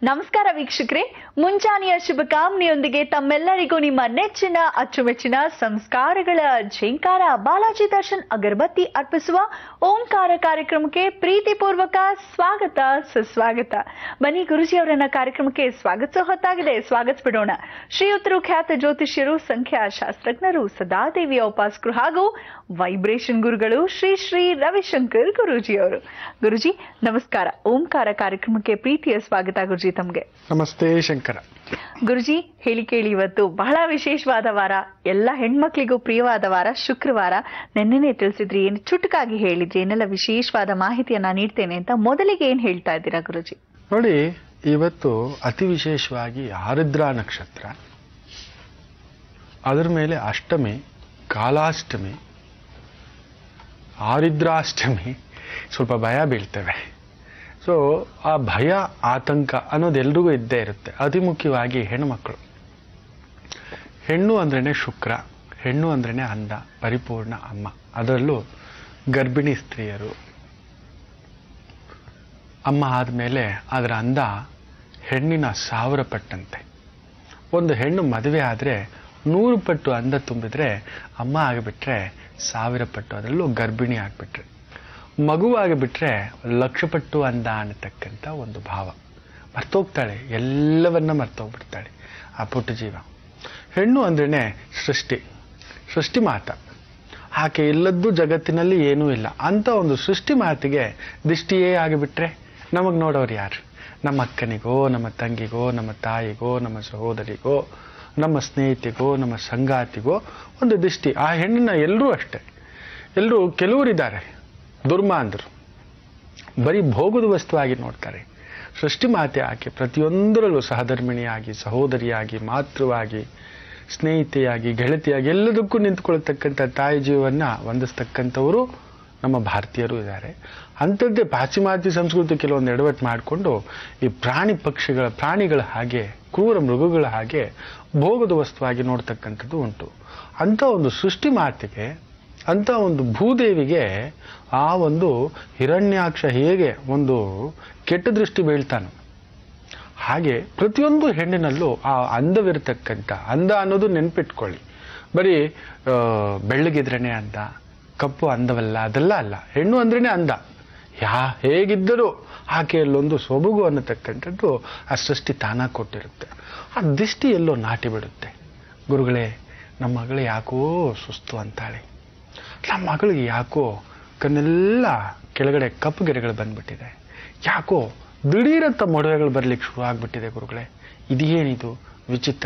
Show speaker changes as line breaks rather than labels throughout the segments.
ನಮಸ್ಕಾರ ವೀಕ್ಷಕರೇ ಮುಂಜಾನೆಯ ಶುಭಕಾಮನೆಯೊಂದಿಗೆ ತಮ್ಮೆಲ್ಲರಿಗೂ ನಿಮ್ಮ ನೆಚ್ಚಿನ ಅಚ್ಚುಮೆಚ್ಚಿನ ಸಂಸ್ಕಾರಗಳ ಝೇಂಕಾರ ಬಾಲಾಜಿ ದರ್ಶನ್ ಅಗರಬತ್ತಿ ಅರ್ಪಿಸುವ ಓಂಕಾರ ಕಾರ್ಯಕ್ರಮಕ್ಕೆ ಪ್ರೀತಿಪೂರ್ವಕ ಸ್ವಾಗತ ಸುಸ್ವಾಗತ ಬನ್ನಿ ಗುರುಜಿ ಅವರನ್ನ ಕಾರ್ಯಕ್ರಮಕ್ಕೆ ಸ್ವಾಗತಿಸೋ ಹೊತ್ತಾಗಿದೆ ಸ್ವಾಗತಿಸ್ಬಿಡೋಣ ಶ್ರೀಯುತರು ಖ್ಯಾತ ಜ್ಯೋತಿಷ್ಯರು ಸಂಖ್ಯಾಶಾಸ್ತ್ರಜ್ಞರು ಸದಾದೇವಿಯ ಉಪಾಸಕರು ಹಾಗೂ ವೈಬ್ರೇಷನ್ ಗುರುಗಳು ಶ್ರೀ ಶ್ರೀ ರವಿಶಂಕರ್ ಗುರೂಜಿ ಅವರು ಗುರುಜಿ ನಮಸ್ಕಾರ ಓಂಕಾರ ಕಾರ್ಯಕ್ರಮಕ್ಕೆ ಪ್ರೀತಿಯ ಸ್ವಾಗತ ಗುರುಜಿ ತಮ್ಗೆ
ನಮಸ್ತೆ ಶಂಕರ
ಗುರುಜಿ ಹೇಳಿ ಕೇಳಿ ಇವತ್ತು ಬಹಳ ವಿಶೇಷವಾದ ವಾರ ಎಲ್ಲ ಹೆಣ್ಮಕ್ಳಿಗೂ ಪ್ರಿಯವಾದ ವಾರ ಶುಕ್ರವಾರ ನೆನ್ನೆನೆ ತಿಳಿಸಿದ್ರಿ ಏನು ಚುಟುಕಾಗಿ ಹೇಳಿದ್ರಿ ಏನೆಲ್ಲ ವಿಶೇಷವಾದ ಮಾಹಿತಿಯನ್ನ ನೀಡ್ತೇನೆ ಅಂತ ಮೊದಲಿಗೆ ಏನ್ ಹೇಳ್ತಾ ಇದ್ದೀರಾ ಗುರುಜಿ
ನೋಡಿ ಇವತ್ತು ಅತಿ ವಿಶೇಷವಾಗಿ ಆರುದ್ರಾ ನಕ್ಷತ್ರ ಅದರ ಮೇಲೆ ಅಷ್ಟಮಿ ಕಾಲಾಷ್ಟಮಿ ಆರಿದ್ರಾಷ್ಟಮಿ ಸ್ವಲ್ಪ ಭಯ ಬೀಳ್ತೇವೆ ಸೊ ಆ ಭಯ ಆತಂಕ ಅನ್ನೋದು ಎಲ್ರಿಗೂ ಇದ್ದೇ ಇರುತ್ತೆ ಅತಿ ಮುಖ್ಯವಾಗಿ ಹೆಣ್ಣುಮಕ್ಕಳು ಹೆಣ್ಣು ಅಂದ್ರೇನೆ ಶುಕ್ರ ಹೆಣ್ಣು ಅಂದ್ರೇನೆ ಅಂದ ಪರಿಪೂರ್ಣ ಅಮ್ಮ ಅದರಲ್ಲೂ ಗರ್ಭಿಣಿ ಸ್ತ್ರೀಯರು ಅಮ್ಮ ಆದಮೇಲೆ ಅದರ ಅಂದ ಹೆಣ್ಣಿನ ಸಾವಿರ ಪಟ್ಟಂತೆ ಒಂದು ಹೆಣ್ಣು ಮದುವೆ ಆದರೆ ನೂರು ಪಟ್ಟು ಅಂದ ತುಂಬಿದ್ರೆ ಅಮ್ಮ ಆಗಿಬಿಟ್ರೆ ಸಾವಿರ ಪಟ್ಟು ಅದರಲ್ಲೂ ಗರ್ಭಿಣಿ ಆಗಿಬಿಟ್ರೆ ಮಗುವಾಗಿಬಿಟ್ರೆ ಲಕ್ಷ ಪಟ್ಟು ಅಂದ ಅನ್ನತಕ್ಕಂಥ ಒಂದು ಭಾವ ಮರ್ತೋಗ್ತಾಳೆ ಎಲ್ಲವನ್ನ ಮರ್ತೋಗ್ಬಿಡ್ತಾಳೆ ಆ ಪುಟ್ಟ ಜೀವ ಹೆಣ್ಣು ಅಂದ್ರೇನೆ ಸೃಷ್ಟಿ ಸೃಷ್ಟಿ ಮಾತ ಆಕೆ ಇಲ್ಲದ್ದು ಜಗತ್ತಿನಲ್ಲಿ ಏನೂ ಇಲ್ಲ ಅಂತ ಒಂದು ಸೃಷ್ಟಿ ಮಾತಿಗೆ ದಿಷ್ಟಿಯೇ ಆಗಿಬಿಟ್ರೆ ನಮಗೆ ನೋಡೋರು ಯಾರು ನಮ್ಮ ಅಕ್ಕನಿಗೋ ನಮ್ಮ ತಂಗಿಗೋ ನಮ್ಮ ತಾಯಿಗೋ ನಮ್ಮ ಸಹೋದರಿಗೋ ನಮ್ಮ ಸ್ನೇಹಿತಿಗೋ ನಮ್ಮ ಸಂಗಾತಿಗೋ ಒಂದು ದಿಷ್ಟಿ ಆ ಹೆಣ್ಣನ್ನ ಎಲ್ಲರೂ ಅಷ್ಟೇ ಎಲ್ಲರೂ ಕೆಲವರಿದ್ದಾರೆ ದುರ್ಮಾಂಧರು ಬರೀ ಭೋಗದ ವಸ್ತುವಾಗಿ ನೋಡ್ತಾರೆ ಸೃಷ್ಟಿ ಮಾತೆ ಆಕೆ ಪ್ರತಿಯೊಂದರಲ್ಲೂ ಸಹಧರ್ಮಿಣಿಯಾಗಿ ಸಹೋದರಿಯಾಗಿ ಮಾತೃವಾಗಿ ಸ್ನೇಹಿತೆಯಾಗಿ ಗೆಳತಿಯಾಗಿ ಎಲ್ಲದಕ್ಕೂ ನಿಂತ್ಕೊಳ್ತಕ್ಕಂಥ ತಾಯಿ ಜೀವನ್ನ ವಂದಿಸ್ತಕ್ಕಂಥವರು ನಮ್ಮ ಭಾರತೀಯರು ಇದ್ದಾರೆ ಅಂಥದ್ದೇ ಪಾಶ್ಚಿಮಾತ್ಯ ಸಂಸ್ಕೃತಿ ಕೆಲವೊಂದು ಎಡವಟ್ಟು ಮಾಡಿಕೊಂಡು ಈ ಪ್ರಾಣಿ ಪಕ್ಷಿಗಳ ಪ್ರಾಣಿಗಳ ಹಾಗೆ ಕ್ರೂರ ಮೃಗಗಳ ಹಾಗೆ ಭೋಗದ ವಸ್ತುವಾಗಿ ನೋಡ್ತಕ್ಕಂಥದ್ದು ಉಂಟು ಅಂಥ ಒಂದು ಸೃಷ್ಟಿ ಮಾತಿಗೆ ಅಂತ ಒಂದು ಭೂದೇವಿಗೆ ಆ ಒಂದು ಹಿರಣ್ಯಾಕ್ಷ ಹೇಗೆ ಒಂದು ಕೆಟ್ಟ ದೃಷ್ಟಿ ಬೀಳ್ತಾನೋ ಹಾಗೆ ಪ್ರತಿಯೊಂದು ಹೆಣ್ಣಿನಲ್ಲೂ ಆ ಅಂದವಿರತಕ್ಕಂಥ ಅಂದ ಅನ್ನೋದು ನೆನ್ಪಿಟ್ಕೊಳ್ಳಿ ಬರೀ ಆ, ಬೆಳ್ಳಗಿದ್ರೇನೆ ಅಂದ ಕಪ್ಪು ಅಂದವಲ್ಲ ಅದೆಲ್ಲ ಅಲ್ಲ ಹೆಣ್ಣು ಅಂದ್ರೇನೆ ಅಂದ ಯಾ ಹೇಗಿದ್ದರೂ ಆಕೆಯಲ್ಲೊಂದು ಸೊಬಗು ಅನ್ನತಕ್ಕಂಥದ್ದು ಆ ಸೃಷ್ಟಿ ತಾನ ಕೊಟ್ಟಿರುತ್ತೆ ಆ ದಿಷ್ಟಿ ಎಲ್ಲೋ ನಾಟಿ ಬಿಡುತ್ತೆ ಗುರುಗಳೇ ನಮ್ಮ ಮಗಳು ಯಾಕೋ ಸುಸ್ತು ಅಂತಾಳೆ ನಮ್ಮ ಮಗಳಿಗೆ ಯಾಕೋ ಕಣ್ಣೆಲ್ಲ ಕೆಳಗಡೆ ಕಪ್ಪು ಗೆರೆಗಳು ಬಂದ್ಬಿಟ್ಟಿದೆ ಯಾಕೋ ದಿಢೀರಂತ ಮೊಡವೆಗಳು ಬರ್ಲಿಕ್ಕೆ ಶುರು ಆಗ್ಬಿಟ್ಟಿದೆ ಗುರುಗಳೇ ಇದೇನಿದು ವಿಚಿತ್ರ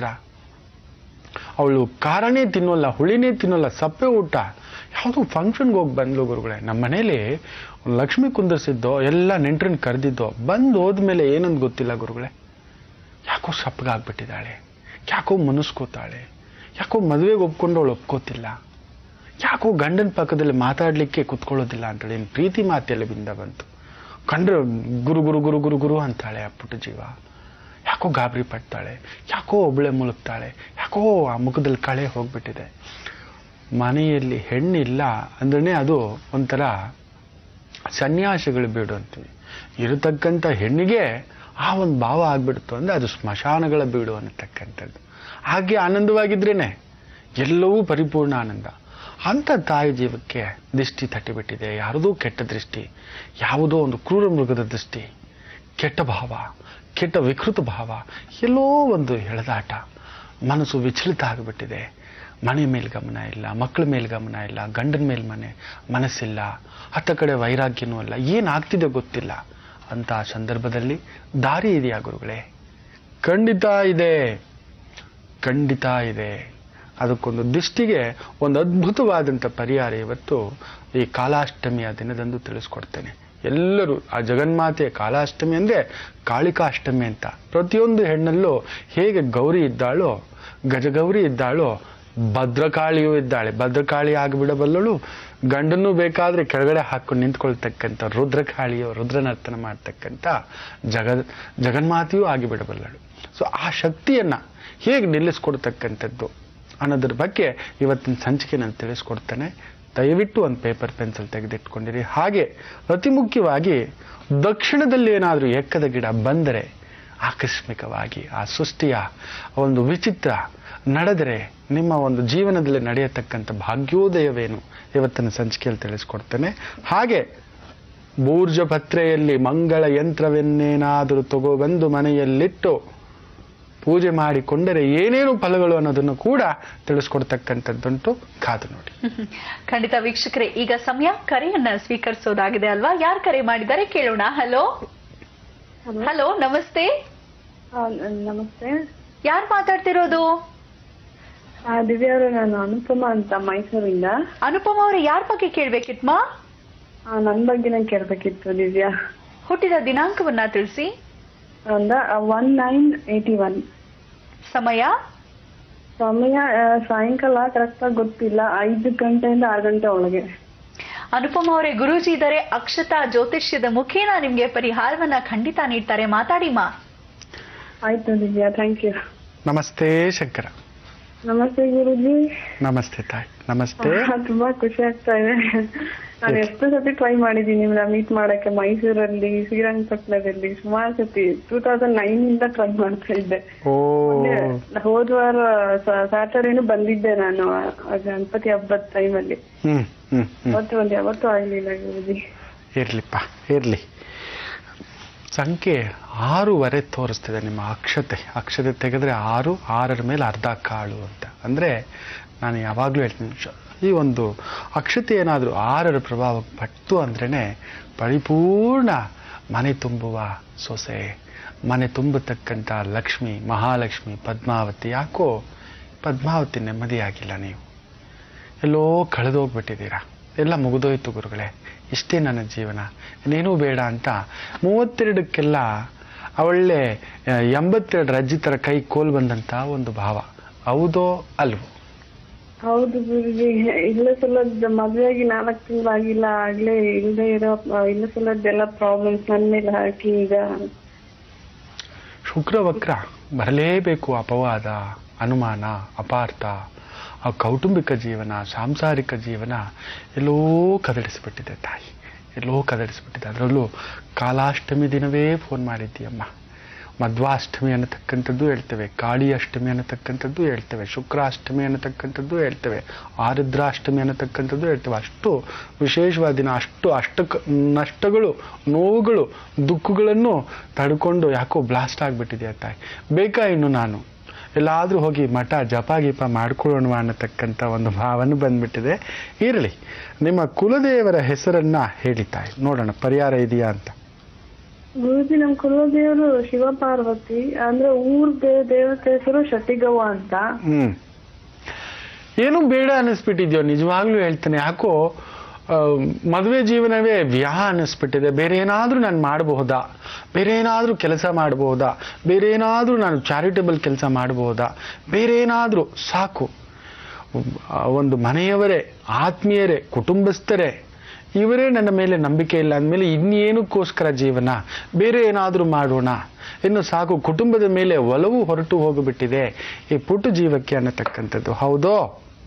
ಅವಳು ಕಾರನೇ ತಿನ್ನೋಲ್ಲ ಹುಳಿನೇ ತಿನ್ನೋಲ್ಲ ಸಪ್ಪೆ ಊಟ ಯಾವುದೋ ಫಂಕ್ಷನ್ಗೆ ಹೋಗಿ ಬಂದ್ಲು ಗುರುಗಳೇ ನಮ್ಮ ಮನೇಲಿ ಲಕ್ಷ್ಮಿ ಕುಂದರ್ಸಿದ್ದೋ ಎಲ್ಲ ನೆಂಟ್ರನ್ನ ಕರೆದಿದ್ದೋ ಬಂದು ಹೋದ್ಮೇಲೆ ಏನಂತ ಗೊತ್ತಿಲ್ಲ ಗುರುಗಳೇ ಯಾಕೋ ಸಪ್ಪಗಾಗ್ಬಿಟ್ಟಿದ್ದಾಳೆ ಯಾಕೋ ಮನಸ್ಕೋತಾಳೆ ಯಾಕೋ ಮದುವೆಗೆ ಒಪ್ಕೊಂಡು ಅವಳು ಒಪ್ಕೋತಿಲ್ಲ ಯಾಕೋ ಗಂಡನ ಪಕ್ಕದಲ್ಲಿ ಮಾತಾಡ್ಲಿಕ್ಕೆ ಕುತ್ಕೊಳ್ಳೋದಿಲ್ಲ ಅಂತೇಳಿ ಏನು ಪ್ರೀತಿ ಮಾತೆಲ್ಲ ಬಿಂದ ಬಂತು ಕಂಡ್ರೆ ಗುರು ಗುರು ಗುರು ಗುರು ಗುರು ಅಂತಾಳೆ ಆ ಪುಟ್ಟ ಜೀವ ಯಾಕೋ ಗಾಬರಿ ಪಡ್ತಾಳೆ ಯಾಕೋ ಒಬ್ಳೆ ಮುಳುಗ್ತಾಳೆ ಯಾಕೋ ಆ ಮುಖದಲ್ಲಿ ಕಳೆ ಹೋಗ್ಬಿಟ್ಟಿದೆ ಮನೆಯಲ್ಲಿ ಹೆಣ್ಣಿಲ್ಲ ಅಂದ್ರೆ ಅದು ಒಂಥರ ಸನ್ಯಾಸಿಗಳು ಬೀಡು ಅಂತೀವಿ ಇರತಕ್ಕಂಥ ಹೆಣ್ಣಿಗೆ ಆ ಒಂದು ಭಾವ ಆಗ್ಬಿಡ್ತು ಅಂದ್ರೆ ಅದು ಸ್ಮಶಾನಗಳ ಬೀಡು ಅನ್ನತಕ್ಕಂಥದ್ದು ಹಾಗೆ ಆನಂದವಾಗಿದ್ರೇನೆ ಎಲ್ಲವೂ ಪರಿಪೂರ್ಣ ಆನಂದ ಅಂಥ ತಾಯಿ ಜೀವಕ್ಕೆ ದೃಷ್ಟಿ ತಟ್ಟಿಬಿಟ್ಟಿದೆ ಯಾರದೋ ಕೆಟ್ಟ ದೃಷ್ಟಿ ಯಾವುದೋ ಒಂದು ಕ್ರೂರ ಮೃಗದ ದೃಷ್ಟಿ ಕೆಟ್ಟ ಭಾವ ಕೆಟ್ಟ ವಿಕೃತ ಭಾವ ಎಲ್ಲೋ ಒಂದು ಎಳೆದಾಟ ಮನಸ್ಸು ವಿಚಲಿತ ಆಗಿಬಿಟ್ಟಿದೆ ಮನೆ ಮೇಲೆ ಗಮನ ಇಲ್ಲ ಮಕ್ಕಳ ಮೇಲೆ ಗಮನ ಇಲ್ಲ ಗಂಡನ ಮೇಲೆ ಮನೆ ಮನಸ್ಸಿಲ್ಲ ಹತ್ತ ಕಡೆ ವೈರಾಗ್ಯನೂ ಅಲ್ಲ ಏನಾಗ್ತಿದೆ ಗೊತ್ತಿಲ್ಲ ಅಂತ ಸಂದರ್ಭದಲ್ಲಿ ದಾರಿ ಇದೆಯಾ ಗುರುಗಳೇ ಖಂಡಿತ ಇದೆ ಖಂಡಿತ ಇದೆ ಅದಕ್ಕೊಂದು ದೃಷ್ಟಿಗೆ ಒಂದು ಅದ್ಭುತವಾದಂಥ ಪರಿಹಾರ ಇವತ್ತು ಈ ಕಾಲಾಷ್ಟಮಿಯ ದಿನದಂದು ತಿಳಿಸ್ಕೊಡ್ತೇನೆ ಎಲ್ಲರೂ ಆ ಜಗನ್ಮಾತೆಯ ಕಾಲಾಷ್ಟಮಿ ಅಂದರೆ ಕಾಳಿಕಾಷ್ಟಮಿ ಅಂತ ಪ್ರತಿಯೊಂದು ಹೆಣ್ಣಲ್ಲೂ ಹೇಗೆ ಗೌರಿ ಇದ್ದಾಳೋ ಗಜಗೌರಿ ಇದ್ದಾಳೋ ಭದ್ರಕಾಳಿಯೂ ಇದ್ದಾಳೆ ಭದ್ರಕಾಳಿ ಆಗಿಬಿಡಬಲ್ಲಳು ಗಂಡನ್ನು ಬೇಕಾದ್ರೆ ಕೆಳಗಡೆ ಹಾಕೊಂಡು ನಿಂತ್ಕೊಳ್ತಕ್ಕಂಥ ರುದ್ರಕಾಳಿಯೋ ರುದ್ರನರ್ತನ ಮಾಡ್ತಕ್ಕಂಥ ಜಗ ಜಗನ್ಮಾತೆಯೂ ಆಗಿಬಿಡಬಲ್ಲಳು ಸೊ ಆ ಶಕ್ತಿಯನ್ನ ಹೇಗೆ ನಿಲ್ಲಿಸ್ಕೊಡ್ತಕ್ಕಂಥದ್ದು ಅನ್ನೋದ್ರ ಬಗ್ಗೆ ಇವತ್ತಿನ ಸಂಚಿಕೆ ನಾನು ತಿಳಿಸ್ಕೊಡ್ತೇನೆ ದಯವಿಟ್ಟು ಒಂದು ಪೇಪರ್ ಪೆನ್ಸಿಲ್ ತೆಗೆದಿಟ್ಕೊಂಡಿರಿ ಹಾಗೆ ಅತಿ ಮುಖ್ಯವಾಗಿ ದಕ್ಷಿಣದಲ್ಲಿ ಏನಾದರೂ ಎಕ್ಕದ ಗಿಡ ಬಂದರೆ ಆಕಸ್ಮಿಕವಾಗಿ ಆ ಸೃಷ್ಟಿಯ ಒಂದು ವಿಚಿತ್ರ ನಡೆದರೆ ನಿಮ್ಮ ಒಂದು ಜೀವನದಲ್ಲಿ ನಡೆಯತಕ್ಕಂಥ ಭಾಗ್ಯೋದಯವೇನು ಇವತ್ತಿನ ಸಂಚಿಕೆಯಲ್ಲಿ ತಿಳಿಸ್ಕೊಡ್ತೇನೆ ಹಾಗೆ ಬೂರ್ಜ ಪತ್ರೆಯಲ್ಲಿ ಮಂಗಳ ಯಂತ್ರವನ್ನೇನಾದರೂ ತಗೊಬಂದು ಮನೆಯಲ್ಲಿಟ್ಟು ಪೂಜೆ ಮಾಡಿಕೊಂಡರೆ ಏನೇನು ಫಲಗಳು ಅನ್ನೋದನ್ನು ಕೂಡ ತಿಳಿಸ್ಕೊಡ್ತಕ್ಕಂಥದ್ದುಂಟು ಕಾದು ನೋಡಿ
ಖಂಡಿತ ವೀಕ್ಷಕರೇ ಈಗ ಸಮಯ ಕರೆಯನ್ನ ಸ್ವೀಕರಿಸೋದಾಗಿದೆ ಅಲ್ವಾ ಯಾರು ಕರೆ ಮಾಡಿದ್ದಾರೆ ಕೇಳೋಣ ಹಲೋ ಹಲೋ ನಮಸ್ತೆ
ಆ, ನ- ನಮಸ್ತೆ
ಯಾರು ಮಾತಾಡ್ತಿರೋದು
ಆ, ದಿವ್ಯಾ ಅವರೇ ನಾನು ಅನುಪಮ ಅಂತ ಮೈಸೂರಿಂದ
ಅನುಪಮ ಅವ್ರೆ ಯಾರ ಬಗ್ಗೆ ಕೇಳ್ಬೇಕಿತ್ಮ
ಆ, ನನ್ ಬಗ್ಗೆನೇ ಕೇಳ್ಬೇಕಿತ್ತು ದಿವ್ಯಾ
ಹುಟ್ಟಿದ ದಿನಾಂಕವನ್ನ ತಿಳಿಸಿ
ಒಂದ ಒನ್ ನೈನ್ ಏಯ್ಟಿ ಒನ್
ಸಮಯ
ಸಮಯ ಆ, ಸಾಯಂಕಾಲ ಕರೆಕ್ಟ್ ಆಗಿ ಗೊತ್ತಿಲ್ಲ ಐದು ಗಂಟೆಯಿಂದ ಆರು ಗಂಟೆ ಒಳಗೆ
ಅನುಪಮ ಅವರೇ ಗುರೂಜಿ ಇದ್ದಾರೆ ಅಕ್ಷತಾ ಜ್ಯೋತಿಷ್ಯದ ಮುಖೇನ ನಿಮ್ಗೆ ಪರಿಹಾರವನ್ನ ಖಂಡಿತ ನೀಡ್ತಾರೆ ಮಾತಾಡಿ ಮಾ
ಆಯ್ತು ದಿವ್ಯಾ ಥ್ಯಾಂಕ್ ಯು
ನಮಸ್ತೆ ಶಂಕರ
ನಮಸ್ತೆ ಗುರುಜಿ
ನಮಸ್ತೆ ತಾಯಿ ನಮಸ್ತೆ
ಆ, ತುಂಬಾ ಖುಷಿ ಆಗ್ತಾ ಇದೆ ನಾನು ಎಷ್ಟು ಸತಿ ಟ್ರೈ ಮಾಡಿದೀನಿ ನಿಮ್ನ ಮೀಟ್ ಮಾಡಕ್ಕೆ ಮೈಸೂರಲ್ಲಿ ಶ್ರೀರಂಗಪಟ್ಟಣದಲ್ಲಿ ಸುಮಾರು ಸತಿ ಟೂ ತೌಸಂಡ್ ನೈನ್ ಇಂದ ಟ್ರೈ ಮಾಡ್ತಾ ಇದ್ದೆ
ಓ
ಮೊನ್ನೆ ಹೋದ ವಾರ ಸ್ಯಾಟರ್ಡೇನು ಬಂದಿದ್ದೆ ನಾನು ಆ ಗಣಪತಿ ಹಬ್ಬದ ಟೈಮಲ್ಲಿ
ಹ್ಮ್ ಹ್ಮ್ ಹ್ಮ್
ಅವತ್ತು ಒಂದು ಯಾವತ್ತೂ ಆಗ್ಲಿಲ್ಲ ಗುರುಜಿ
ಇರ್ಲಿಪ್ಪ ಇರ್ಲಿ ಸಂಖ್ಯೆ ಆರೂವರೆ ತೋರಿಸ್ತಿದೆ ನಿಮ್ಮ ಅಕ್ಷತೆ ಅಕ್ಷತೆ ತೆಗೆದ್ರೆ ಆರು ಆರರ ಮೇಲೆ ಅರ್ಧ ಕಾಳು ಅಂತ ಅಂದ್ರೆ ನಾನು ಯಾವಾಗಲೂ ಹೇಳ್ತೀನಿ ಶ- ಈ ಒಂದು ಅಕ್ಷತೆ ಏನಾದರೂ ಆರರ ಪ್ರಭಾವ ಪಟ್ಟು ಅಂದ್ರೇನೆ ಪರಿಪೂರ್ಣ ಮನೆ ತುಂಬುವ ಸೊಸೆ ಮನೆ ತುಂಬತಕ್ಕಂಥ ಲಕ್ಷ್ಮಿ ಮಹಾಲಕ್ಷ್ಮಿ ಪದ್ಮಾವತಿ ಯಾಕೋ ಪದ್ಮಾವತಿ ನೆಮ್ಮದಿಯಾಗಿಲ್ಲ ನೀವು ಎಲ್ಲೋ ಕಳೆದೋಗ್ಬಿಟ್ಟಿದ್ದೀರಾ ಎಲ್ಲ ಮುಗಿದೋಯ್ತು ಗುರುಗಳೇ ಇಷ್ಟೇ ನನ್ನ ಜೀವನ ಇನ್ನೇನೂ ಬೇಡ ಅಂತ ಮೂವತ್ತೆರಡಕ್ಕೆಲ್ಲ ಅವಳ್ಳೆ ಆ, ಎಂಬತ್ತೆರಡು ರಜ್ಜಿ ಥರ ಕೈ ಕೋಲ್ ಬಂದಂತ ಒಂದು ಭಾವ ಹೌದೋ ಅಲ್ವೋ
ಹೌದು ಗುರುಜಿ ಇಲ್ಲ ಸಲದ ಮದ್ವೆಯಾಗಿ ನಾಲ್ಕು ತಿಂಗಳಾಗಿಲ್ಲ ಆಗ್ಲೇ ಇಲ್ಲದೆ ಇರೋ ಇಲ್ಲ ಸಲದ್ದೆಲ್ಲ ಪ್ರಾಬ್ಲಮ್ಸ್ ನನ್ನ ಮೇಲೆ ಹಾಕಿ ಈಗ
ಶುಕ್ರವಕ್ರ ಬರಲೇಬೇಕು ಅಪವಾದ ಅನುಮಾನ ಅಪಾರ್ಥ ಆ ಕೌಟುಂಬಿಕ ಜೀವನ ಸಾಂಸಾರಿಕ ಜೀವನ ಎಲ್ಲೋ ಕದಡಿಸ್ಬಿಟ್ಟಿದೆ ತಾಯಿ ಎಲ್ಲೋ ಕದಡಿಸ್ಬಿಟ್ಟಿದೆ ಅದರಲ್ಲೂ ಕಾಲಾಷ್ಟಮಿ ದಿನವೇ ಫೋನ್ ಮಾಡಿದ್ದೀಯಮ್ಮ ಮಧ್ವಾಷ್ಟಮಿ ಅನ್ನತಕ್ಕಂಥದ್ದು ಹೇಳ್ತೇವೆ ಕಾಳಿ ಅಷ್ಟಮಿ ಅನ್ನತಕ್ಕಂಥದ್ದು ಹೇಳ್ತೇವೆ ಶುಕ್ರಾಷ್ಟಮಿ ಅನ್ನತಕ್ಕಂಥದ್ದು ಹೇಳ್ತೇವೆ ಆರುದ್ರಾಷ್ಟಮಿ ಅನ್ನತಕ್ಕಂಥದ್ದು ಹೇಳ್ತೇವೆ ಅಷ್ಟು ವಿಶೇಷವಾದ ದಿನ ಅಷ್ಟು ಅಷ್ಟು ನಷ್ಟಗಳು ನೋವುಗಳು ದುಃಖಗಳನ್ನು ತಡ್ಕೊಂಡು ಯಾಕೋ ಬ್ಲಾಸ್ಟ್ ಆಗಿಬಿಟ್ಟಿದೆ ತಾಯಿ ಬೇಕಾ ಇನ್ನು ನಾನು ಎಲ್ಲಾದರೂ ಹೋಗಿ ಮಠ ಜಪ ಗೀಪ ಮಾಡ್ಕೊಳ್ಳೋಣ ಅನ್ನತಕ್ಕಂಥ ಒಂದು ಭಾವನೆ ಬಂದ್ಬಿಟ್ಟಿದೆ ಇರಲಿ ನಿಮ್ಮ ಕುಲದೇವರ ಹೆಸರನ್ನ ಹೇಳಿ ತಾಯಿ ನೋಡೋಣ ಪರಿಹಾರ ಇದೆಯಾ ಅಂತ
ಗುರುಜಿ ನಮ್ ಕುಲದೇವರು ಶಿವ ಪಾರ್ವತಿ ಅಂದ್ರೆ ಊರ್ ದೇ- ದೇವತೆ ಹೆಸರು ಶತಿಗವ್ವ ಅಂತ
ಹ್ಮ್ ಏನು ಬೇಡ ಅನ್ನಿಸ್ಬಿಟ್ಟಿದ್ಯೋ ನಿಜವಾಗ್ಲೂ ಹೇಳ್ತೇನೆ ಯಾಕೋ ಆ, ಮದುವೆ ಜೀವನವೇ ವ್ಯಾಹ ಅನ್ನಿಸ್ಬಿಟ್ಟಿದೆ ಬೇರೆ ಏನಾದರೂ ನಾನು ಮಾಡಬಹುದಾ ಬೇರೆ ಏನಾದರೂ ಕೆಲಸ ಮಾಡಬಹುದಾ ಬೇರೆ ಏನಾದರೂ ನಾನು ಚಾರಿಟಬಲ್ ಕೆಲಸ ಮಾಡಬಹುದಾ ಬೇರೆ ಏನಾದರೂ ಸಾಕು ಆ, ಒಂದು ಮನೆಯವರೇ ಆತ್ಮೀಯರೇ ಕುಟುಂಬಸ್ಥರೇ ಇವರೇ ನನ್ನ ಮೇಲೆ ನಂಬಿಕೆ ಇಲ್ಲ ಅಂದಮೇಲೆ ಇನ್ನೇನಕ್ಕೋಸ್ಕರ ಜೀವನ ಬೇರೆ ಏನಾದರೂ ಮಾಡೋಣ ಇನ್ನು ಸಾಕು ಕುಟುಂಬದ ಮೇಲೆ ಒಲವು ಹೊರಟು ಹೋಗಿಬಿಟ್ಟಿದೆ ಈ ಪುಟ್ಟು ಜೀವಕ್ಕೆ ಅನ್ನತಕ್ಕಂಥದ್ದು ಹೌದೋ